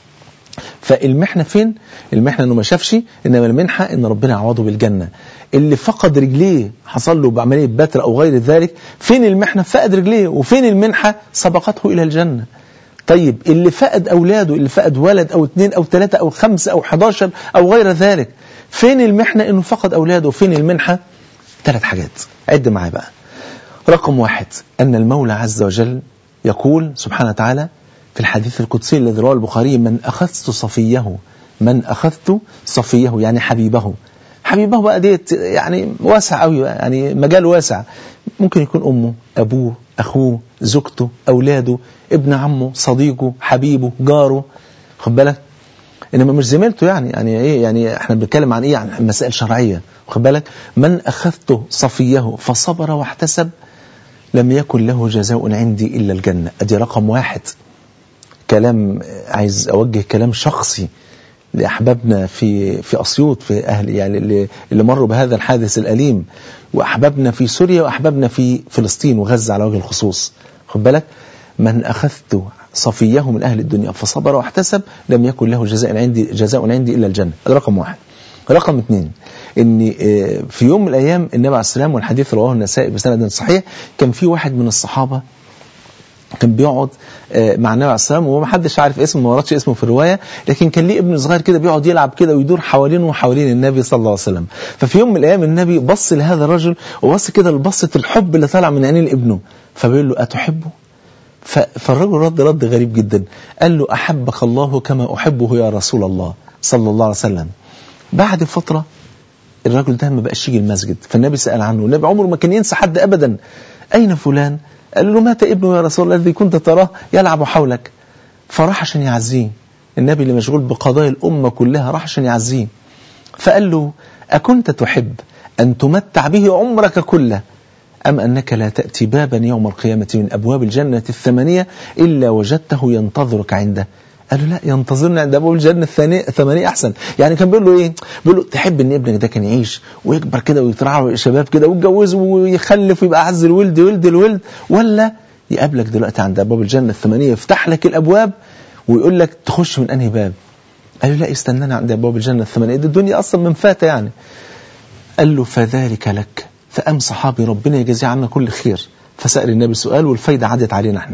فالمحنة فين؟ المحنة انه ما شافش انما المنحة ان ربنا يعوضه بالجنة. اللي فقد رجليه حصل له بعملية بتر او غير ذلك، فين المحنة؟ فقد رجليه، وفين المنحة؟ سبقته الى الجنة. طيب اللي فقد اولاده، اللي فقد ولد او اثنين او ثلاثة او خمسة او 11 او غير ذلك، فين المحنة انه فقد اولاده؟ وفين المنحة؟ ثلاث حاجات، عد معايا بقى. رقم واحد أن المولى عز وجل يقول سبحانه وتعالى في الحديث القدسي الذي رواه البخاري من أخذت صفيه من أخذت صفيه يعني حبيبه حبيبه بقى ديت يعني واسع قوي يعني مجال واسع ممكن يكون أمه أبوه أخوه زوجته أولاده ابن عمه صديقه حبيبه جاره خد بالك انما مش زميلته يعني يعني ايه يعني احنا بنتكلم عن ايه عن مسائل شرعيه واخد بالك من اخذته صفيه فصبر واحتسب لم يكن له جزاء عندي الا الجنه ادي رقم واحد كلام عايز اوجه كلام شخصي لاحبابنا في في اسيوط في اهل يعني اللي, اللي مروا بهذا الحادث الاليم واحبابنا في سوريا واحبابنا في فلسطين وغزه على وجه الخصوص خد بالك من اخذت صفيه من اهل الدنيا فصبر واحتسب لم يكن له جزاء عندي جزاء عندي الا الجنه هذا رقم واحد رقم اثنين ان آه، في يوم من الايام النبي عليه السلام والحديث رواه النسائي بسند صحيح كان في واحد من الصحابه كان بيقعد آه، مع النبي عليه السلام وما حدش عارف اسمه ما وردش اسمه في الروايه لكن كان ليه ابن صغير كده بيقعد يلعب كده ويدور حوالينه وحوالين النبي صلى الله عليه وسلم ففي يوم من الايام النبي بص لهذا الرجل وبص كده لبصه الحب اللي طالع من عينين ابنه فبيقول له اتحبه ف- فالرجل رد رد غريب جدا قال له احبك الله كما احبه يا رسول الله صلى الله عليه وسلم بعد فتره الرجل ده ما بقاش يجي المسجد فالنبي سأل عنه النبي عمره ما كان ينسى حد أبدا أين فلان قال له مات ابنه يا رسول الله الذي كنت تراه يلعب حولك فراح عشان يعزيه النبي اللي مشغول بقضايا الأمة كلها راح عشان يعزيه فقال له أكنت تحب أن تمتع به عمرك كله أم أنك لا تأتي بابا يوم القيامة من أبواب الجنة الثمانية إلا وجدته ينتظرك عنده قال له لا ينتظرنا عند ابواب الجنه الثانيه الثمانيه احسن يعني كان بيقول له ايه بيقول له تحب ان ابنك ده كان يعيش ويكبر كده ويترعى شباب كده ويتجوزه ويخلف ويبقى اعز الولد ولد الولد ولا يقابلك دلوقتي عند ابواب الجنه الثمانيه يفتح لك الابواب ويقول لك تخش من انهي باب قال له لا استنانا عند ابواب الجنه الثمانيه دي الدنيا اصلا من فاتة يعني قال له فذلك لك فقام صحابي ربنا يجازيه عنا كل خير فسأل النبي سؤال والفايدة عدت علينا احنا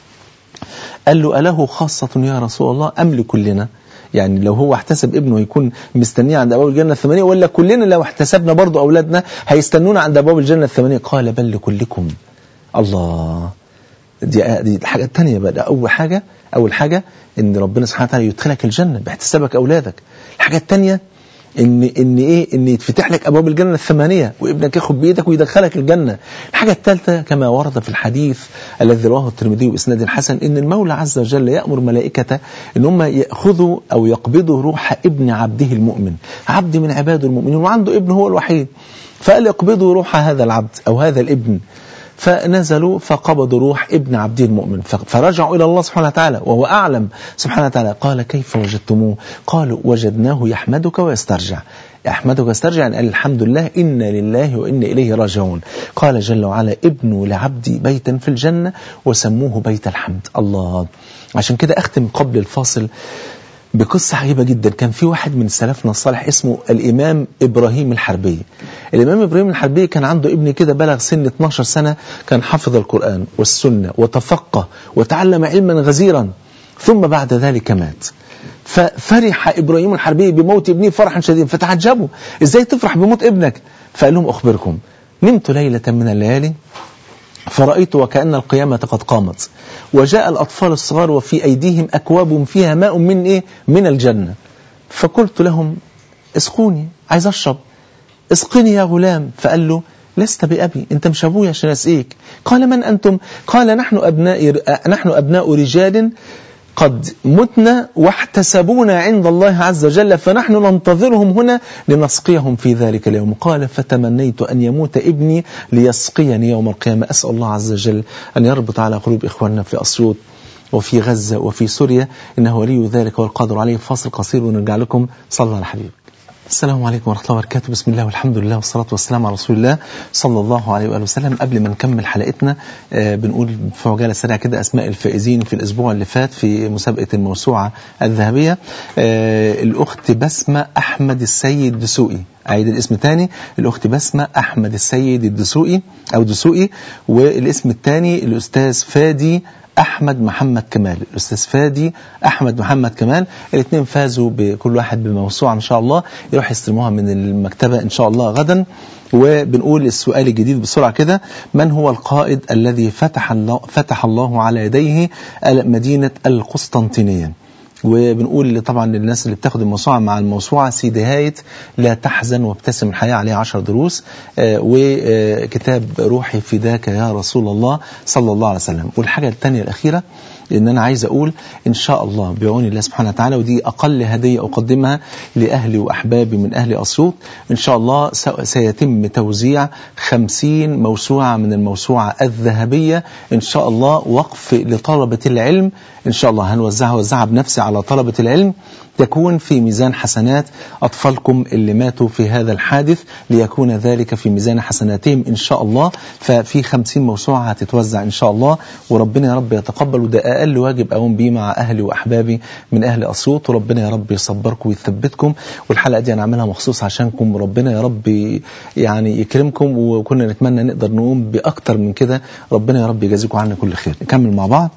قال له أله خاصة يا رسول الله أم لكلنا يعني لو هو احتسب ابنه يكون مستنيه عند ابواب الجنه الثمانيه ولا كلنا لو احتسبنا برضه اولادنا هيستنونا عند ابواب الجنه الثمانيه قال بل لكلكم الله دي دي الحاجه الثانيه بقى ده اول حاجه اول حاجه ان ربنا سبحانه وتعالى يدخلك الجنه باحتسابك اولادك الحاجه الثانيه ان ان ايه ان يتفتح لك ابواب الجنه الثمانيه وابنك ياخد بايدك ويدخلك الجنه الحاجه الثالثه كما ورد في الحديث الذي رواه الترمذي باسناد حسن ان المولى عز وجل يامر ملائكته ان هم ياخذوا او يقبضوا روح ابن عبده المؤمن عبد من عباده المؤمنين وعنده ابن هو الوحيد فقال يقبضوا روح هذا العبد او هذا الابن فنزلوا فقبضوا روح ابن عبده المؤمن فرجعوا إلى الله سبحانه وتعالى وهو أعلم سبحانه وتعالى قال كيف وجدتموه قالوا وجدناه يحمدك ويسترجع يحمدك ويسترجع يعني قال الحمد لله إنا لله وإنا إليه راجعون قال جل وعلا ابنوا لعبدي بيتا في الجنة وسموه بيت الحمد الله عشان كده أختم قبل الفاصل بقصة عجيبة جدا كان في واحد من سلفنا الصالح اسمه الإمام إبراهيم الحربي الإمام إبراهيم الحربي كان عنده ابن كده بلغ سن 12 سنة كان حفظ القرآن والسنة وتفقه وتعلم علما غزيرا ثم بعد ذلك مات ففرح إبراهيم الحربي بموت ابنه فرحا شديدا فتعجبوا إزاي تفرح بموت ابنك فقال لهم أخبركم نمت ليلة من الليالي فرأيت وكأن القيامة قد قامت وجاء الأطفال الصغار وفي أيديهم أكواب فيها ماء من إيه؟ من الجنة فقلت لهم اسقوني عايز أشرب اسقني يا غلام فقال له لست بأبي أنت مش أبوي عشان أسقيك قال من أنتم قال نحن أبناء, نحن أبناء رجال قد متنا واحتسبونا عند الله عز وجل فنحن ننتظرهم هنا لنسقيهم في ذلك اليوم قال فتمنيت أن يموت ابني ليسقيني يوم القيامة أسأل الله عز وجل أن يربط على قلوب إخواننا في أسيوط وفي غزة وفي سوريا إنه ولي ذلك والقادر عليه فاصل قصير ونرجع لكم صلى على حبيبك السلام عليكم ورحمة الله وبركاته بسم الله والحمد لله والصلاة والسلام على رسول الله صلى الله عليه وآله وسلم قبل ما نكمل حلقتنا آه بنقول في عجالة سريعة كده أسماء الفائزين في الأسبوع اللي فات في مسابقة الموسوعة الذهبية آه الأخت بسمة أحمد السيد دسوقي أعيد الاسم تاني الأخت بسمة أحمد السيد الدسوقي أو دسوقي والاسم الثاني الأستاذ فادي أحمد محمد كمال الأستاذ فادي أحمد محمد كمال الاثنين فازوا بكل واحد بموسوعة إن شاء الله يروح يستلموها من المكتبة إن شاء الله غدا وبنقول السؤال الجديد بسرعة كده من هو القائد الذي فتح الله, فتح الله على يديه مدينة القسطنطينية وبنقول طبعا للناس اللي بتاخد الموسوعة مع الموسوعة سيدي هايت لا تحزن وابتسم الحياة عليها عشر دروس آه وكتاب روحي فداك يا رسول الله صلى الله عليه وسلم والحاجة الثانية الأخيرة ان انا عايز اقول ان شاء الله بعون الله سبحانه وتعالى ودي اقل هديه اقدمها لاهلي واحبابي من اهل اسيوط ان شاء الله سيتم توزيع خمسين موسوعه من الموسوعه الذهبيه ان شاء الله وقف لطلبه العلم ان شاء الله هنوزعها وزعها بنفسي على طلبه العلم تكون في ميزان حسنات أطفالكم اللي ماتوا في هذا الحادث ليكون ذلك في ميزان حسناتهم إن شاء الله ففي خمسين موسوعة هتتوزع إن شاء الله وربنا يا رب يتقبل وده أقل واجب أقوم بيه مع أهلي وأحبابي من أهل أسيوط وربنا يا رب يصبركم ويثبتكم والحلقة دي أنا عاملها مخصوص عشانكم وربنا يا رب يعني يكرمكم وكنا نتمنى نقدر نقوم بأكتر من كده ربنا يا رب يجازيكم عنا كل خير نكمل مع بعض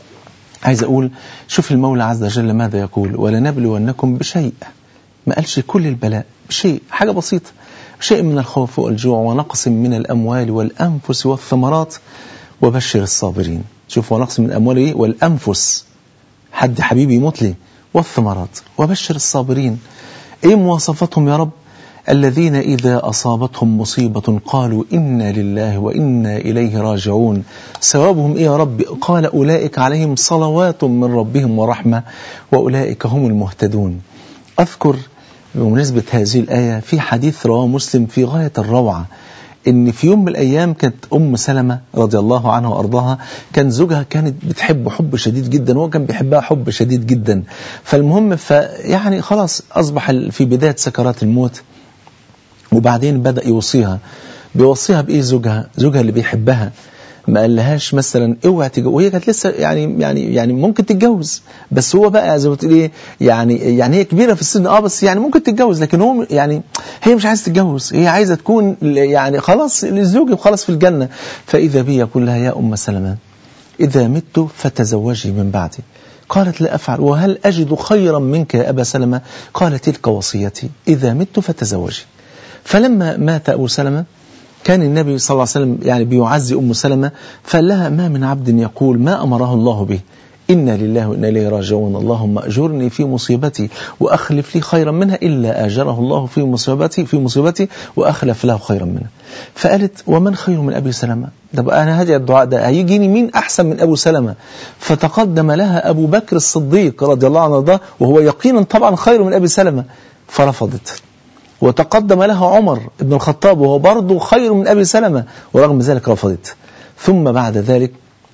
عايز أقول شوف المولى عز وجل ماذا يقول ولنبلونكم بشيء ما قالش كل البلاء بشيء حاجة بسيطة شيء من الخوف والجوع ونقص من الأموال والأنفس والثمرات وبشر الصابرين شوف ونقص من الأموال إيه؟ والأنفس حد حبيبي يموت لي والثمرات وبشر الصابرين إيه مواصفاتهم يا رب الذين إذا أصابتهم مصيبة قالوا إنا لله وإنا إليه راجعون ثوابهم إيه يا رب قال أولئك عليهم صلوات من ربهم ورحمة وأولئك هم المهتدون أذكر بمناسبة هذه الآية في حديث رواه مسلم في غاية الروعة ان في يوم من الايام كانت ام سلمة رضي الله عنها وارضاها كان زوجها كانت بتحبه حب شديد جدا وهو كان بيحبها حب شديد جدا فالمهم فيعني خلاص اصبح في بداية سكرات الموت وبعدين بدأ يوصيها بيوصيها بإيه زوجها زوجها اللي بيحبها ما قالهاش مثلا اوعي تتجوز وهي كانت لسه يعني يعني يعني ممكن تتجوز بس هو بقى زي ما تقول ايه يعني يعني هي كبيره في السن اه بس يعني ممكن تتجوز لكن هو يعني هي مش عايزه تتجوز هي عايزه تكون يعني خلاص للزوج خلاص في الجنه فاذا بي يقول لها يا ام سلمة اذا مت فتزوجي من بعدي قالت لا أفعل وهل أجد خيرا منك يا أبا سلمة قال تلك وصيتي إذا مت فتزوجي فلما مات أبو سلمة كان النبي صلى الله عليه وسلم يعني بيعزي أم سلمة فقال لها ما من عبد يقول ما أمره الله به إنا لله وإنا إليه راجعون اللهم أجرني في مصيبتي وأخلف لي خيرا منها إلا أجره الله في مصيبتي في مصيبتي وأخلف له خيرا منها فقالت ومن خير من أبي سلمة ده بقى أنا هذا الدعاء ده هيجيني مين أحسن من أبو سلمة فتقدم لها أبو بكر الصديق رضي الله عنه ده وهو يقينا طبعا خير من أبي سلمة فرفضت وتقدم لها عمر بن الخطاب وهو برضه خير من أبي سلمة ورغم ذلك رفضت ثم بعد ذلك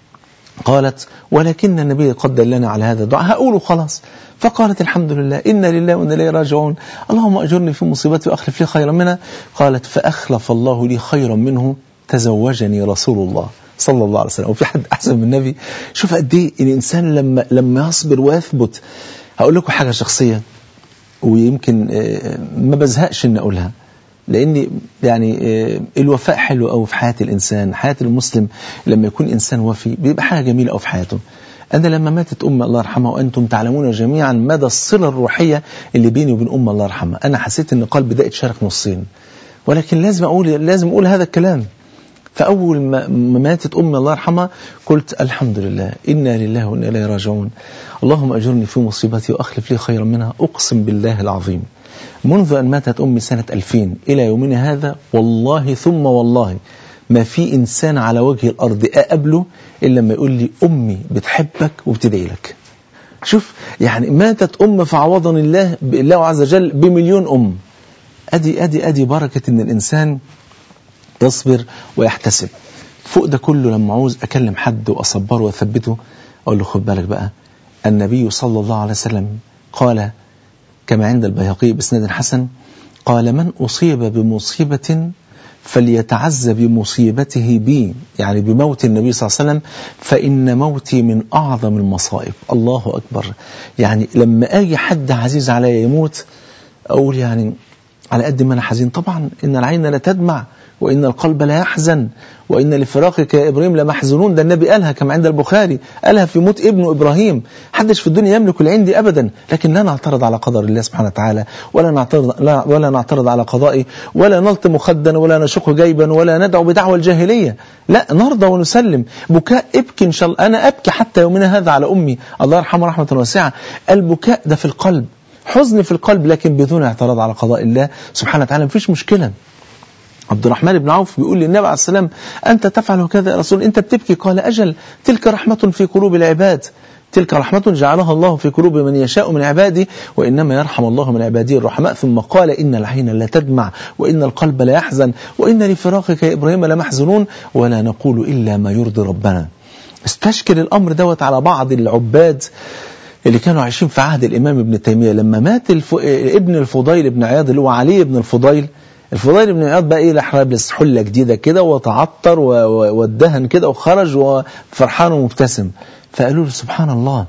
قالت ولكن النبي قد دلنا على هذا الدعاء هقوله خلاص فقالت الحمد لله إنا لله وإنا إليه راجعون اللهم أجرني في مصيبتي وأخلف لي خيرا منها قالت فأخلف الله لي خيرا منه تزوجني رسول الله صلى الله عليه وسلم وفي حد أحسن من النبي شوف قد إيه الإنسان لما لما يصبر ويثبت هقول لكم حاجة شخصية ويمكن ما بزهقش إن أقولها لأن يعني الوفاء حلو أوي في حياة الإنسان حياة المسلم لما يكون إنسان وفي بيبقى حاجة جميلة أوي في حياته أنا لما ماتت أم الله يرحمها وأنتم تعلمون جميعا مدى الصلة الروحية اللي بيني وبين أم الله يرحمها أنا حسيت أن قلبي ده اتشارك نصين ولكن لازم أقول لازم أقول هذا الكلام فأول ما ماتت أمي الله يرحمها قلت الحمد لله إنا لله وإنا إليه راجعون اللهم أجرني في مصيبتي وأخلف لي خيرا منها أقسم بالله العظيم منذ أن ماتت أمي سنة 2000 إلى يومنا هذا والله ثم والله ما في إنسان على وجه الأرض أقابله إلا لما يقول لي أمي بتحبك وبتدعي لك شوف يعني ماتت أم فعوضني الله الله عز وجل بمليون أم أدي أدي أدي بركة إن الإنسان يصبر ويحتسب فوق ده كله لما عاوز أكلم حد وأصبره وأثبته أقول له خد بالك بقى النبي صلى الله عليه وسلم قال كما عند البيهقي بإسناد حسن قال من أصيب بمصيبة فليتعزى بمصيبته بي يعني بموت النبي صلى الله عليه وسلم فإن موتي من أعظم المصائب الله أكبر يعني لما أجي حد عزيز علي يموت أقول يعني على قد ما أنا حزين طبعا إن العين لا تدمع وإن القلب لا يحزن وإن لفراقك يا إبراهيم لمحزونون ده النبي قالها كما عند البخاري قالها في موت ابنه إبراهيم حدش في الدنيا يملك العين دي أبدا لكن لا نعترض على قدر الله سبحانه وتعالى ولا نعترض, لا ولا نعترض على قضائه ولا نلطم خدا ولا نشق جيبا ولا ندعو بدعوى الجاهلية لا نرضى ونسلم بكاء ابكي إن شاء الله أنا أبكي حتى يومنا هذا على أمي الله يرحمها رحمة واسعة البكاء ده في القلب حزن في القلب لكن بدون اعتراض على قضاء الله سبحانه وتعالى مفيش مشكلة عبد الرحمن بن عوف بيقول للنبي عليه السلام أنت تفعل كذا يا رسول أنت بتبكي قال أجل تلك رحمة في قلوب العباد تلك رحمة جعلها الله في قلوب من يشاء من عباده وإنما يرحم الله من عباده الرحماء ثم قال إن العين لا تدمع وإن القلب لا يحزن وإن لفراقك يا إبراهيم لمحزنون ولا نقول إلا ما يرضي ربنا استشكل الأمر دوت على بعض العباد اللي كانوا عايشين في عهد الإمام ابن تيمية لما مات الف... ابن الفضيل بن عياض اللي هو علي بن الفضيل الفضيل بن عياض بقى ايه راح لابس حله جديده كده وتعطر وادهن كده وخرج وفرحان ومبتسم فقالوا له سبحان الله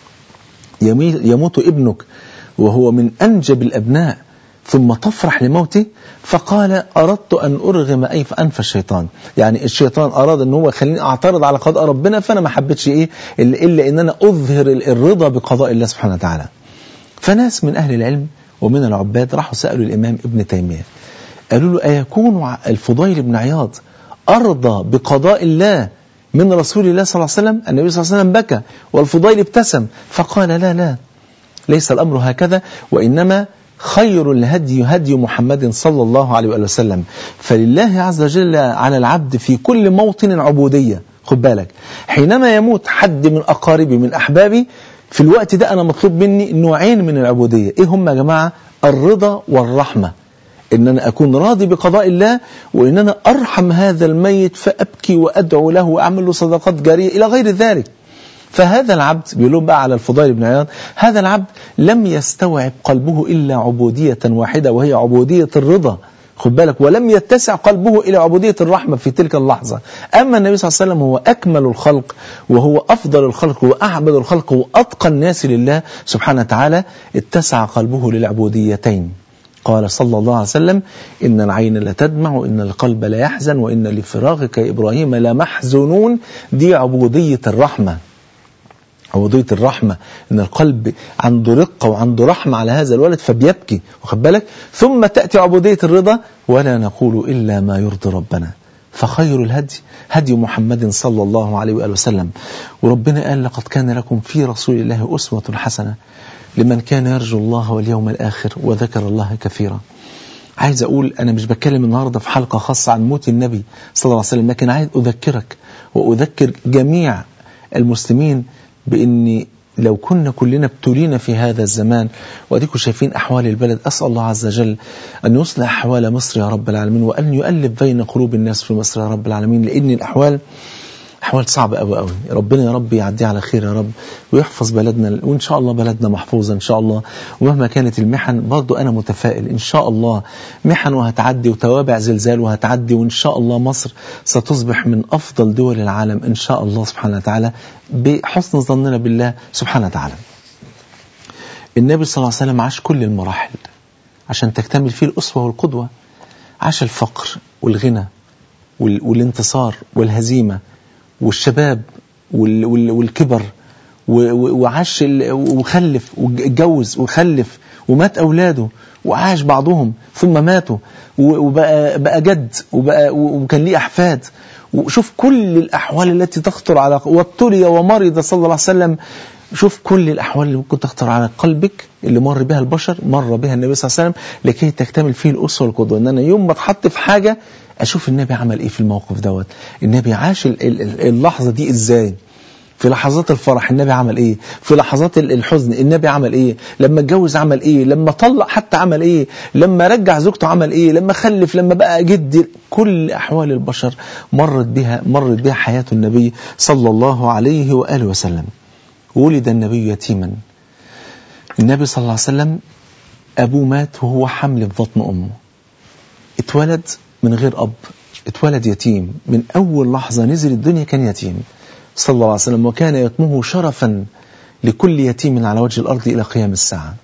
يموت ابنك وهو من انجب الابناء ثم تفرح لموته فقال أردت أن أرغم أي أنف الشيطان يعني الشيطان أراد أن هو يخليني أعترض على قضاء ربنا فأنا ما حبيتش إيه إلا أن أنا أظهر الرضا بقضاء الله سبحانه وتعالى فناس من أهل العلم ومن العباد راحوا سألوا الإمام ابن تيمية قالوا له أيكون الفضيل بن عياض أرضى بقضاء الله من رسول الله صلى الله عليه وسلم النبي صلى الله عليه وسلم بكى والفضيل ابتسم فقال لا لا ليس الأمر هكذا وإنما خير الهدي هدي محمد صلى الله عليه وآله وسلم فلله عز وجل على العبد في كل موطن عبودية خد بالك حينما يموت حد من أقاربي من أحبابي في الوقت ده أنا مطلوب مني نوعين من العبودية إيه هم يا جماعة الرضا والرحمة إن أنا أكون راضي بقضاء الله وإن أنا أرحم هذا الميت فأبكي وأدعو له وأعمل له صدقات جارية إلى غير ذلك فهذا العبد بيقولون بقى على الفضيل بن عياض هذا العبد لم يستوعب قلبه إلا عبودية واحدة وهي عبودية الرضا خد بالك ولم يتسع قلبه إلى عبودية الرحمة في تلك اللحظة أما النبي صلى الله عليه وسلم هو أكمل الخلق وهو أفضل الخلق وأعبد الخلق وأتقى الناس لله سبحانه وتعالى اتسع قلبه للعبوديتين قال صلى الله عليه وسلم إن العين لا تدمع وإن القلب لا يحزن وإن لفراقك يا إبراهيم لمحزنون دي عبودية الرحمة عبودية الرحمة إن القلب عنده رقة وعنده رحمة على هذا الولد فبيبكي واخد بالك ثم تأتي عبودية الرضا ولا نقول إلا ما يرضي ربنا فخير الهدي هدي محمد صلى الله عليه وآله وسلم وربنا قال لقد كان لكم في رسول الله أسوة حسنة لمن كان يرجو الله واليوم الآخر وذكر الله كثيرا عايز أقول أنا مش بتكلم النهاردة في حلقة خاصة عن موت النبي صلى الله عليه وسلم لكن عايز أذكرك وأذكر جميع المسلمين بأن لو كنا كلنا ابتلينا في هذا الزمان واديكم شايفين أحوال البلد أسأل الله عز وجل أن يصلح أحوال مصر يا رب العالمين وأن يؤلف بين قلوب الناس في مصر يا رب العالمين لأن الأحوال أحوال صعبة أوي أوي ربنا يا رب يعديها على خير يا رب ويحفظ بلدنا وإن شاء الله بلدنا محفوظة إن شاء الله ومهما كانت المحن برضو أنا متفائل إن شاء الله محن وهتعدي وتوابع زلزال وهتعدي وإن شاء الله مصر ستصبح من أفضل دول العالم إن شاء الله سبحانه وتعالى بحسن ظننا بالله سبحانه وتعالى النبي صلى الله عليه وسلم عاش كل المراحل عشان تكتمل فيه الأسوة والقدوة عاش الفقر والغنى والانتصار والهزيمة والشباب والكبر وعاش وخلف واتجوز وخلف ومات أولاده وعاش بعضهم ثم ماتوا وبقى بقى جد وبقى وكان ليه أحفاد وشوف كل الأحوال التي تخطر على وابتلي ومرض صلى الله عليه وسلم شوف كل الأحوال اللي ممكن تخطر على قلبك اللي مر بها البشر مر بها النبي صلى الله عليه وسلم لكي تكتمل فيه الأسوة والقدوة إن أنا يوم ما اتحط في حاجة أشوف النبي عمل إيه في الموقف دوت النبي عاش اللحظة دي إزاي في لحظات الفرح النبي عمل ايه في لحظات الحزن النبي عمل ايه لما اتجوز عمل ايه لما طلق حتى عمل ايه لما رجع زوجته عمل ايه لما خلف لما بقى جد كل احوال البشر مرت بها مرت بها حياة النبي صلى الله عليه واله وسلم ولد النبي يتيما النبي صلى الله عليه وسلم ابوه مات وهو حمل في بطن امه اتولد من غير اب اتولد يتيم من اول لحظة نزل الدنيا كان يتيم صلى الله عليه وسلم وكان يتمه شرفا لكل يتيم على وجه الأرض إلى قيام الساعة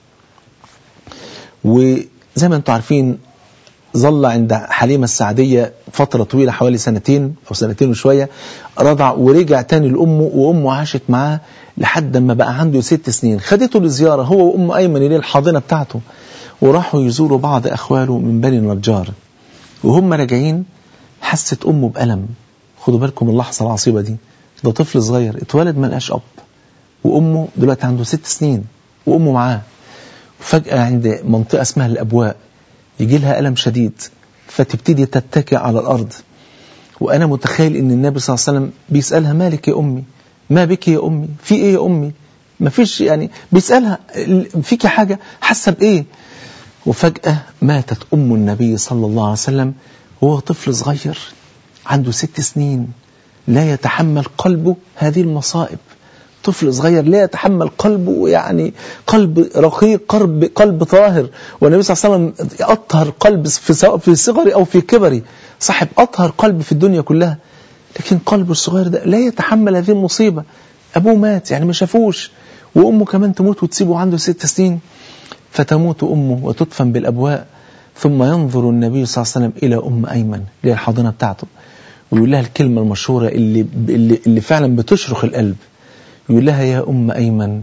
وزي ما انتم عارفين ظل عند حليمة السعدية فترة طويلة حوالي سنتين أو سنتين وشوية رضع ورجع تاني لأمه وأمه عاشت معاه لحد ما بقى عنده ست سنين خدته لزيارة هو وأم أيمن إليه الحاضنة بتاعته وراحوا يزوروا بعض أخواله من بني النجار وهم راجعين حست أمه بألم خدوا بالكم اللحظة العصيبة دي ده طفل صغير اتولد ما لقاش اب وامه دلوقتي عنده ست سنين وامه معاه فجأة عند منطقة اسمها الابواء يجي لها ألم شديد فتبتدي تتكئ على الأرض وأنا متخيل إن النبي صلى الله عليه وسلم بيسألها مالك يا أمي ما بك يا أمي في إيه يا أمي ما فيش يعني بيسألها فيك حاجة حاسة بإيه وفجأة ماتت أم النبي صلى الله عليه وسلم وهو طفل صغير عنده ست سنين لا يتحمل قلبه هذه المصائب طفل صغير لا يتحمل قلبه يعني قلب رقيق قلب قلب طاهر والنبي صلى الله عليه وسلم أطهر قلب في سواء في صغري أو في كبري صاحب أطهر قلب في الدنيا كلها لكن قلبه الصغير ده لا يتحمل هذه المصيبة أبوه مات يعني ما شافوش وأمه كمان تموت وتسيبه عنده ست سنين فتموت أمه وتدفن بالأبواء ثم ينظر النبي صلى الله عليه وسلم إلى أم أيمن اللي هي الحاضنة بتاعته ويقول لها الكلمة المشهورة اللي, اللي, اللي فعلا بتشرخ القلب يقول لها يا أم أيمن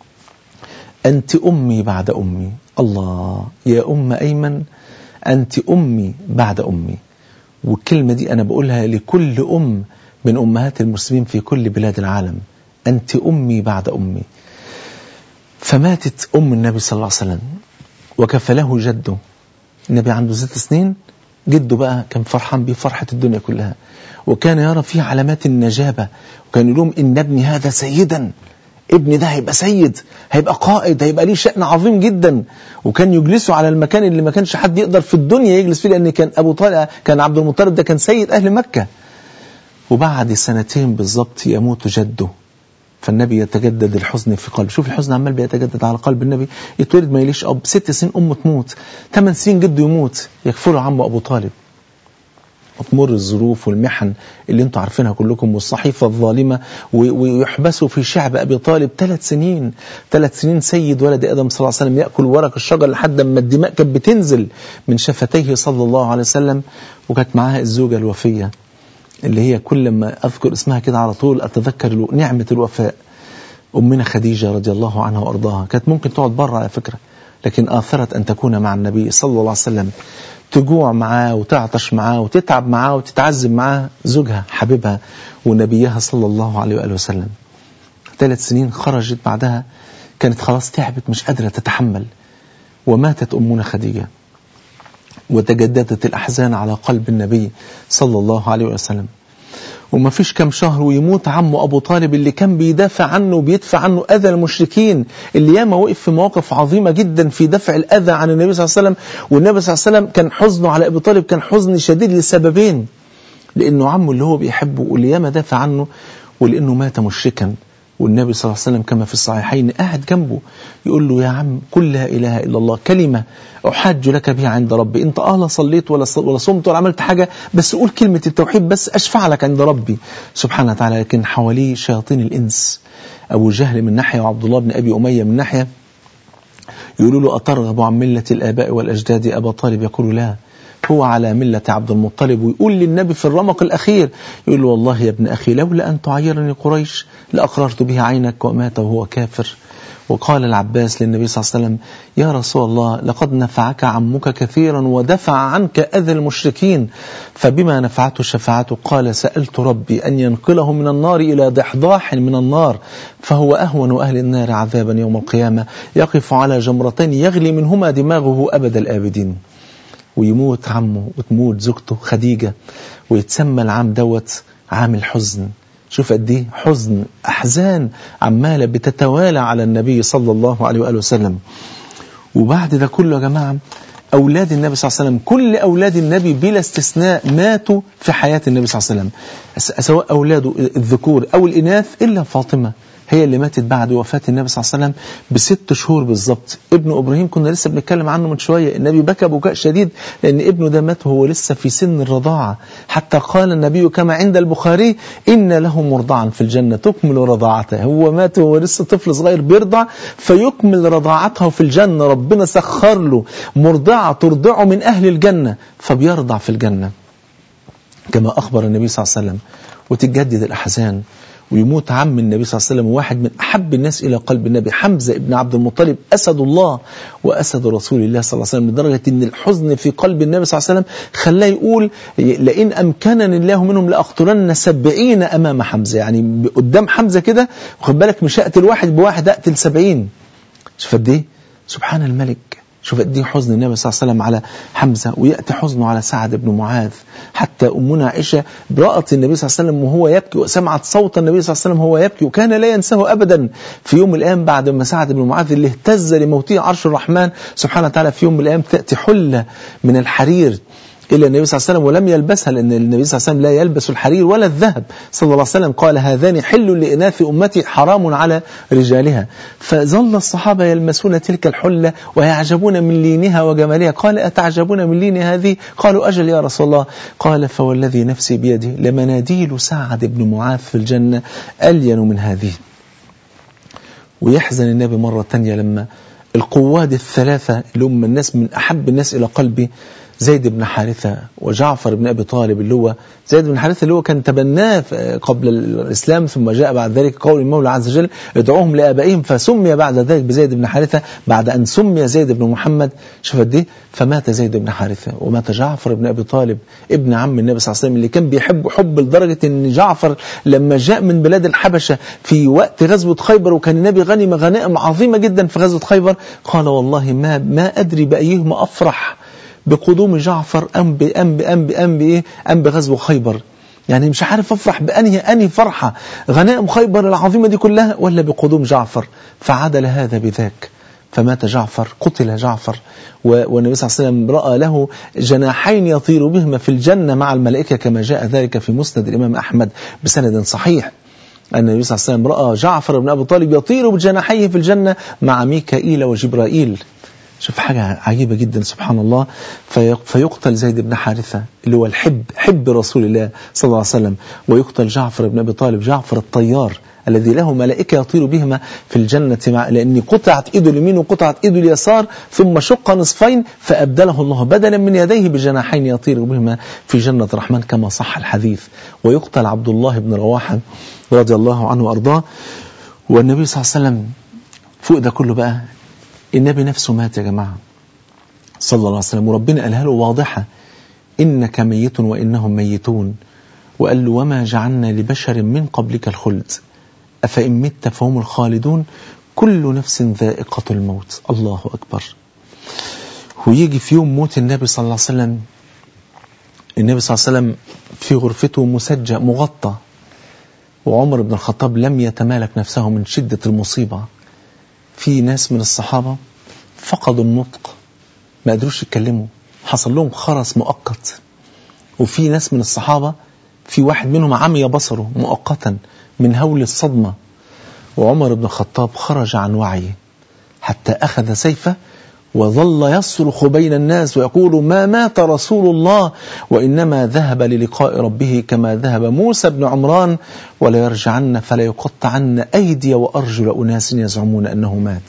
أنت أمي بعد أمي الله يا أم أيمن أنت أمي بعد أمي والكلمة دي أنا بقولها لكل أم من أمهات المسلمين في كل بلاد العالم أنت أمي بعد أمي فماتت أم النبي صلى الله عليه وسلم وكفله جده النبي عنده ست سنين جده بقى كان فرحان بيه فرحة الدنيا كلها وكان يرى فيه علامات النجابة وكان يقول لهم إن ابني هذا سيدا ابني ده هيبقى سيد هيبقى قائد هيبقى ليه شأن عظيم جدا وكان يجلسه على المكان اللي ما كانش حد يقدر في الدنيا يجلس فيه لأن كان أبو طالب كان عبد المطلب ده كان سيد أهل مكة وبعد سنتين بالظبط يموت جده فالنبي يتجدد الحزن في قلبه شوف الحزن عمال بيتجدد على قلب النبي يتولد ما يليش أب ست سنين أمه تموت ثمان سنين جده يموت يكفله عمه أبو طالب وتمر الظروف والمحن اللي انتوا عارفينها كلكم والصحيفة الظالمة ويحبسوا في شعب أبي طالب ثلاث سنين ثلاث سنين سيد ولد آدم صلى الله عليه وسلم يأكل ورق الشجر لحد ما الدماء كانت بتنزل من شفتيه صلى الله عليه وسلم وكانت معاها الزوجة الوفية اللي هي كل ما أذكر اسمها كده على طول أتذكر نعمة الوفاء أمنا خديجة رضي الله عنها وأرضاها كانت ممكن تقعد بره على فكرة لكن آثرت أن تكون مع النبي صلى الله عليه وسلم تجوع معاه وتعطش معاه وتتعب معاه وتتعذب معاه زوجها حبيبها ونبيها صلى الله عليه وآله وسلم ثلاث سنين خرجت بعدها كانت خلاص تعبت مش قادرة تتحمل وماتت أمنا خديجة وتجددت الأحزان على قلب النبي صلى الله عليه وسلم وما فيش كم شهر ويموت عمه أبو طالب اللي كان بيدافع عنه وبيدفع عنه أذى المشركين اللي ياما وقف في مواقف عظيمة جدا في دفع الأذى عن النبي صلى الله عليه وسلم والنبي صلى الله عليه وسلم كان حزنه على أبو طالب كان حزن شديد لسببين لأنه عمه اللي هو بيحبه واللي ياما دافع عنه ولأنه مات مشركا والنبي صلى الله عليه وسلم كما في الصحيحين قاعد جنبه يقول له يا عم قل لا إله إلا الله كلمة أحاج لك بها عند ربي أنت آه لا صليت ولا ولا صمت ولا عملت حاجة بس قول كلمة التوحيد بس أشفع لك عند ربي سبحانه وتعالى لكن حواليه شياطين الإنس أبو جهل من ناحية وعبد الله بن أبي أمية من ناحية يقولوا له أترغب عن ملة الآباء والأجداد أبا طالب يقول لا هو على ملة عبد المطلب ويقول للنبي في الرمق الأخير يقول له والله يا ابن أخي لولا أن تعيرني قريش لأقررت به عينك ومات وهو كافر وقال العباس للنبي صلى الله عليه وسلم يا رسول الله لقد نفعك عمك كثيرا ودفع عنك أذى المشركين فبما نفعته شفاعته قال سألت ربي أن ينقله من النار إلى ضحضاح من النار فهو أهون أهل النار عذابا يوم القيامة يقف على جمرتين يغلي منهما دماغه أبد الآبدين ويموت عمه وتموت زوجته خديجة ويتسمى العام دوت عام الحزن شوف قد ايه حزن أحزان عمالة بتتوالى على النبي صلى الله عليه وآله وسلم وبعد ده كله يا جماعة أولاد النبي صلى الله عليه وسلم كل أولاد النبي بلا استثناء ماتوا في حياة النبي صلى الله عليه وسلم سواء أولاده الذكور أو الإناث إلا فاطمة هي اللي ماتت بعد وفاة النبي صلى الله عليه وسلم بست شهور بالظبط ابن إبراهيم كنا لسه بنتكلم عنه من شوية النبي بكى بكاء شديد لأن ابنه ده مات وهو لسه في سن الرضاعة حتى قال النبي كما عند البخاري إن له مرضعا في الجنة تكمل رضاعته هو مات وهو لسه طفل صغير بيرضع فيكمل رضاعته في الجنة ربنا سخر له مرضعة ترضعه من أهل الجنة فبيرضع في الجنة كما أخبر النبي صلى الله عليه وسلم وتتجدد الأحزان ويموت عم النبي صلى الله عليه وسلم واحد من أحب الناس إلى قلب النبي حمزة ابن عبد المطلب أسد الله وأسد رسول الله صلى الله عليه وسلم لدرجة أن الحزن في قلب النبي صلى الله عليه وسلم خلاه يقول لئن أمكنني الله منهم لأقتلن سبعين أمام حمزة يعني قدام حمزة كده وخد بالك مش أقتل واحد بواحد أقتل سبعين شوف قد إيه سبحان الملك شوف قد ايه حزن النبي صلى الله عليه وسلم على حمزة ويأتي حزنه على سعد بن معاذ حتى أمنا عائشة رأت النبي صلى الله عليه وسلم وهو يبكي وسمعت صوت النبي صلى الله عليه وسلم وهو يبكي وكان لا ينساه أبدا في يوم من الأيام بعد ما سعد بن معاذ اللي اهتز لموته عرش الرحمن سبحانه وتعالى في يوم من الأيام تأتي حلة من الحرير إلى النبي صلى الله عليه وسلم ولم يلبسها لأن النبي صلى الله عليه وسلم لا يلبس الحرير ولا الذهب صلى الله عليه وسلم قال هذان حل لإناث أمتي حرام على رجالها فظل الصحابة يلمسون تلك الحلة ويعجبون من لينها وجمالها قال أتعجبون من لين هذه قالوا أجل يا رسول الله قال فوالذي نفسي بيده لمناديل سعد بن معاذ في الجنة ألين من هذه ويحزن النبي مرة تانية لما القواد الثلاثة اللي هم الناس من أحب الناس إلى قلبي زيد بن حارثة وجعفر بن أبي طالب اللي هو زيد بن حارثة اللي هو كان تبناه قبل الإسلام ثم جاء بعد ذلك قول المولى عز وجل ادعوهم لآبائهم فسمي بعد ذلك بزيد بن حارثة بعد أن سمي زيد بن محمد شوف دي فمات زيد بن حارثة ومات جعفر بن أبي طالب ابن عم النبي صلى الله عليه وسلم اللي كان بيحب حب لدرجة أن جعفر لما جاء من بلاد الحبشة في وقت غزوة خيبر وكان النبي غنم غنائم عظيمة جدا في غزوة خيبر قال والله ما ما أدري بأيهما أفرح بقدوم جعفر أم بأم بأم بأم بإيه أم بغزو خيبر يعني مش عارف أفرح بأنهي أنهي فرحة غنائم خيبر العظيمة دي كلها ولا بقدوم جعفر فعدل هذا بذاك فمات جعفر قتل جعفر والنبي صلى الله عليه وسلم رأى له جناحين يطير بهما في الجنة مع الملائكة كما جاء ذلك في مسند الإمام أحمد بسند صحيح أن النبي صلى الله عليه وسلم رأى جعفر بن أبي طالب يطير بجناحيه في الجنة مع ميكائيل وجبرائيل شوف حاجة عجيبة جدا سبحان الله فيقتل زيد بن حارثة اللي هو الحب حب رسول الله صلى الله عليه وسلم ويقتل جعفر بن أبي طالب جعفر الطيار الذي له ملائكة يطير بهما في الجنة مع لأن قطعت إيده اليمين وقطعت إيده اليسار ثم شق نصفين فأبدله الله بدلا من يديه بجناحين يطير بهما في جنة الرحمن كما صح الحديث ويقتل عبد الله بن رواحة رضي الله عنه وأرضاه والنبي صلى الله عليه وسلم فوق ده كله بقى النبي نفسه مات يا جماعة صلى الله عليه وسلم وربنا قالها له واضحة إنك ميت وإنهم ميتون وقال له وما جعلنا لبشر من قبلك الخلد أفإن مت فهم الخالدون كل نفس ذائقة الموت الله أكبر ويجي في يوم موت النبي صلى الله عليه وسلم النبي صلى الله عليه وسلم في غرفته مسجى مغطى وعمر بن الخطاب لم يتمالك نفسه من شدة المصيبة في ناس من الصحابة فقدوا النطق ما قدروش يتكلموا حصل لهم خرس مؤقت وفي ناس من الصحابة في واحد منهم عمي بصره مؤقتا من هول الصدمة وعمر بن الخطاب خرج عن وعيه حتى أخذ سيفه وظل يصرخ بين الناس ويقول ما مات رسول الله وإنما ذهب للقاء ربه كما ذهب موسى بن عمران ولا يرجعن فلا يقطعن أيدي وأرجل أناس يزعمون أنه مات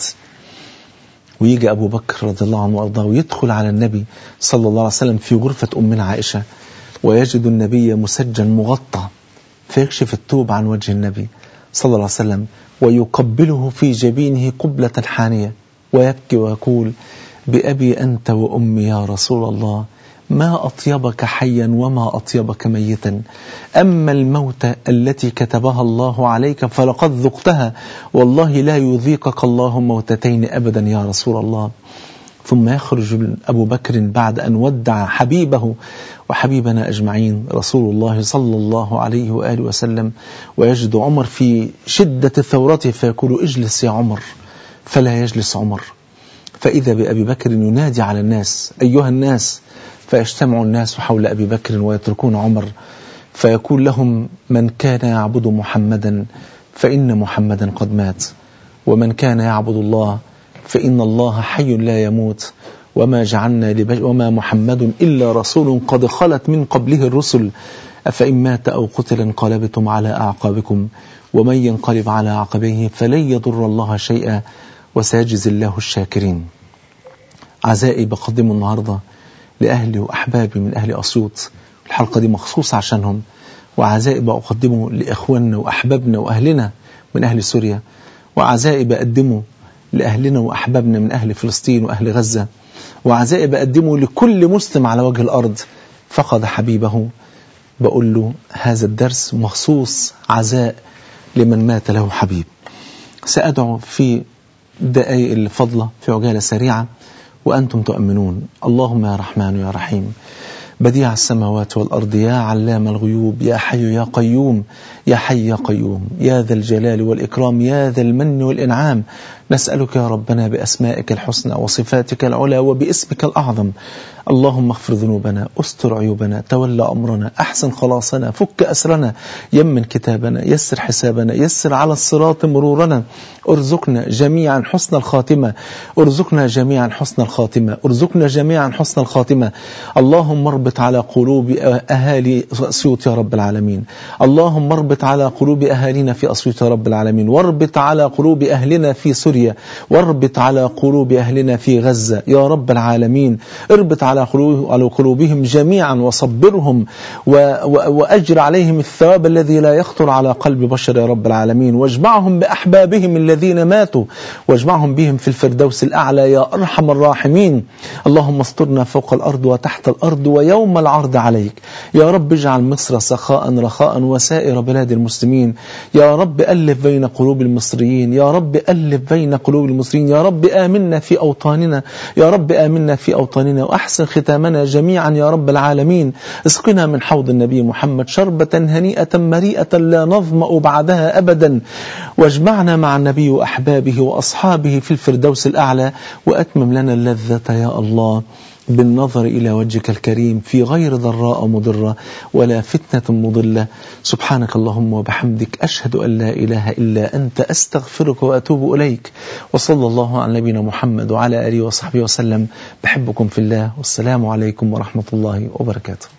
ويجي أبو بكر رضي الله عنه وأرضاه ويدخل على النبي صلى الله عليه وسلم في غرفة أمنا عائشة ويجد النبي مسجن مغطى فيكشف التوب عن وجه النبي صلى الله عليه وسلم ويقبله في جبينه قبلة حانية ويبكي ويقول بأبي أنت وأمي يا رسول الله ما أطيبك حيا وما أطيبك ميتا أما الموت التي كتبها الله عليك فلقد ذقتها والله لا يذيقك الله موتتين أبدا يا رسول الله ثم يخرج أبو بكر بعد أن ودع حبيبه وحبيبنا أجمعين رسول الله صلى الله عليه وآله وسلم ويجد عمر في شدة ثورته فيقول اجلس يا عمر فلا يجلس عمر فإذا بأبي بكر ينادي على الناس أيها الناس فيجتمع الناس حول أبي بكر ويتركون عمر فيقول لهم من كان يعبد محمدا فإن محمدا قد مات ومن كان يعبد الله فإن الله حي لا يموت وما جعلنا لبش وما محمد إلا رسول قد خلت من قبله الرسل أفإن مات أو قتل انقلبتم على أعقابكم ومن ينقلب على عقبيه فلن يضر الله شيئا وسيجزي الله الشاكرين عزائي بقدمه النهاردة لأهلي وأحبابي من أهل أسيوط الحلقة دي مخصوص عشانهم وعزائي بقدمه لإخواننا وأحبابنا وأهلنا من أهل سوريا وعزائي بقدمه لأهلنا وأحبابنا من أهل فلسطين وأهل غزة وعزائي بقدمه لكل مسلم على وجه الأرض فقد حبيبه بقول له هذا الدرس مخصوص عزاء لمن مات له حبيب سأدعو في الدقائق الفضلة في عجالة سريعة وأنتم تؤمنون اللهم يا رحمن يا رحيم بديع السماوات والأرض يا علام الغيوب يا حي يا قيوم يا حي يا قيوم يا ذا الجلال والإكرام يا ذا المن والإنعام نسألك يا ربنا بأسمائك الحسنى وصفاتك العلى وباسمك الأعظم اللهم اغفر ذنوبنا استر عيوبنا تولى أمرنا أحسن خلاصنا فك أسرنا يمن كتابنا يسر حسابنا يسر على الصراط مرورنا ارزقنا جميعا حسن الخاتمة ارزقنا جميعا حسن الخاتمة ارزقنا جميعا حسن الخاتمة اللهم اربط على قلوب أهالي أسيوط يا رب العالمين اللهم اربط على قلوب أهالينا في أسيوط يا رب العالمين واربط على قلوب أهلنا في سوريا واربط على قلوب أهلنا في غزة يا رب العالمين اربط على قلوب على قلوبهم جميعا وصبرهم و و وأجر عليهم الثواب الذي لا يخطر على قلب بشر يا رب العالمين واجمعهم بأحبابهم الذين ماتوا واجمعهم بهم في الفردوس الأعلى يا أرحم الراحمين اللهم استرنا فوق الأرض وتحت الأرض ويوم العرض عليك يا رب اجعل مصر سخاء رخاء وسائر بلاد المسلمين يا رب ألف بين قلوب المصريين يا رب ألف بين قلوب المصريين يا رب آمنا في أوطاننا يا رب آمنا في أوطاننا وأحسن ختامنا جميعا يا رب العالمين اسقنا من حوض النبي محمد شربة هنيئة مريئة لا نظمأ بعدها أبدا واجمعنا مع النبي وأحبابه وأصحابه في الفردوس الأعلى وأتمم لنا اللذة يا الله بالنظر إلى وجهك الكريم في غير ضراء مضرة ولا فتنة مضلة سبحانك اللهم وبحمدك أشهد أن لا إله إلا أنت أستغفرك وأتوب إليك وصلى الله على نبينا محمد وعلى آله وصحبه وسلم بحبكم في الله والسلام عليكم ورحمة الله وبركاته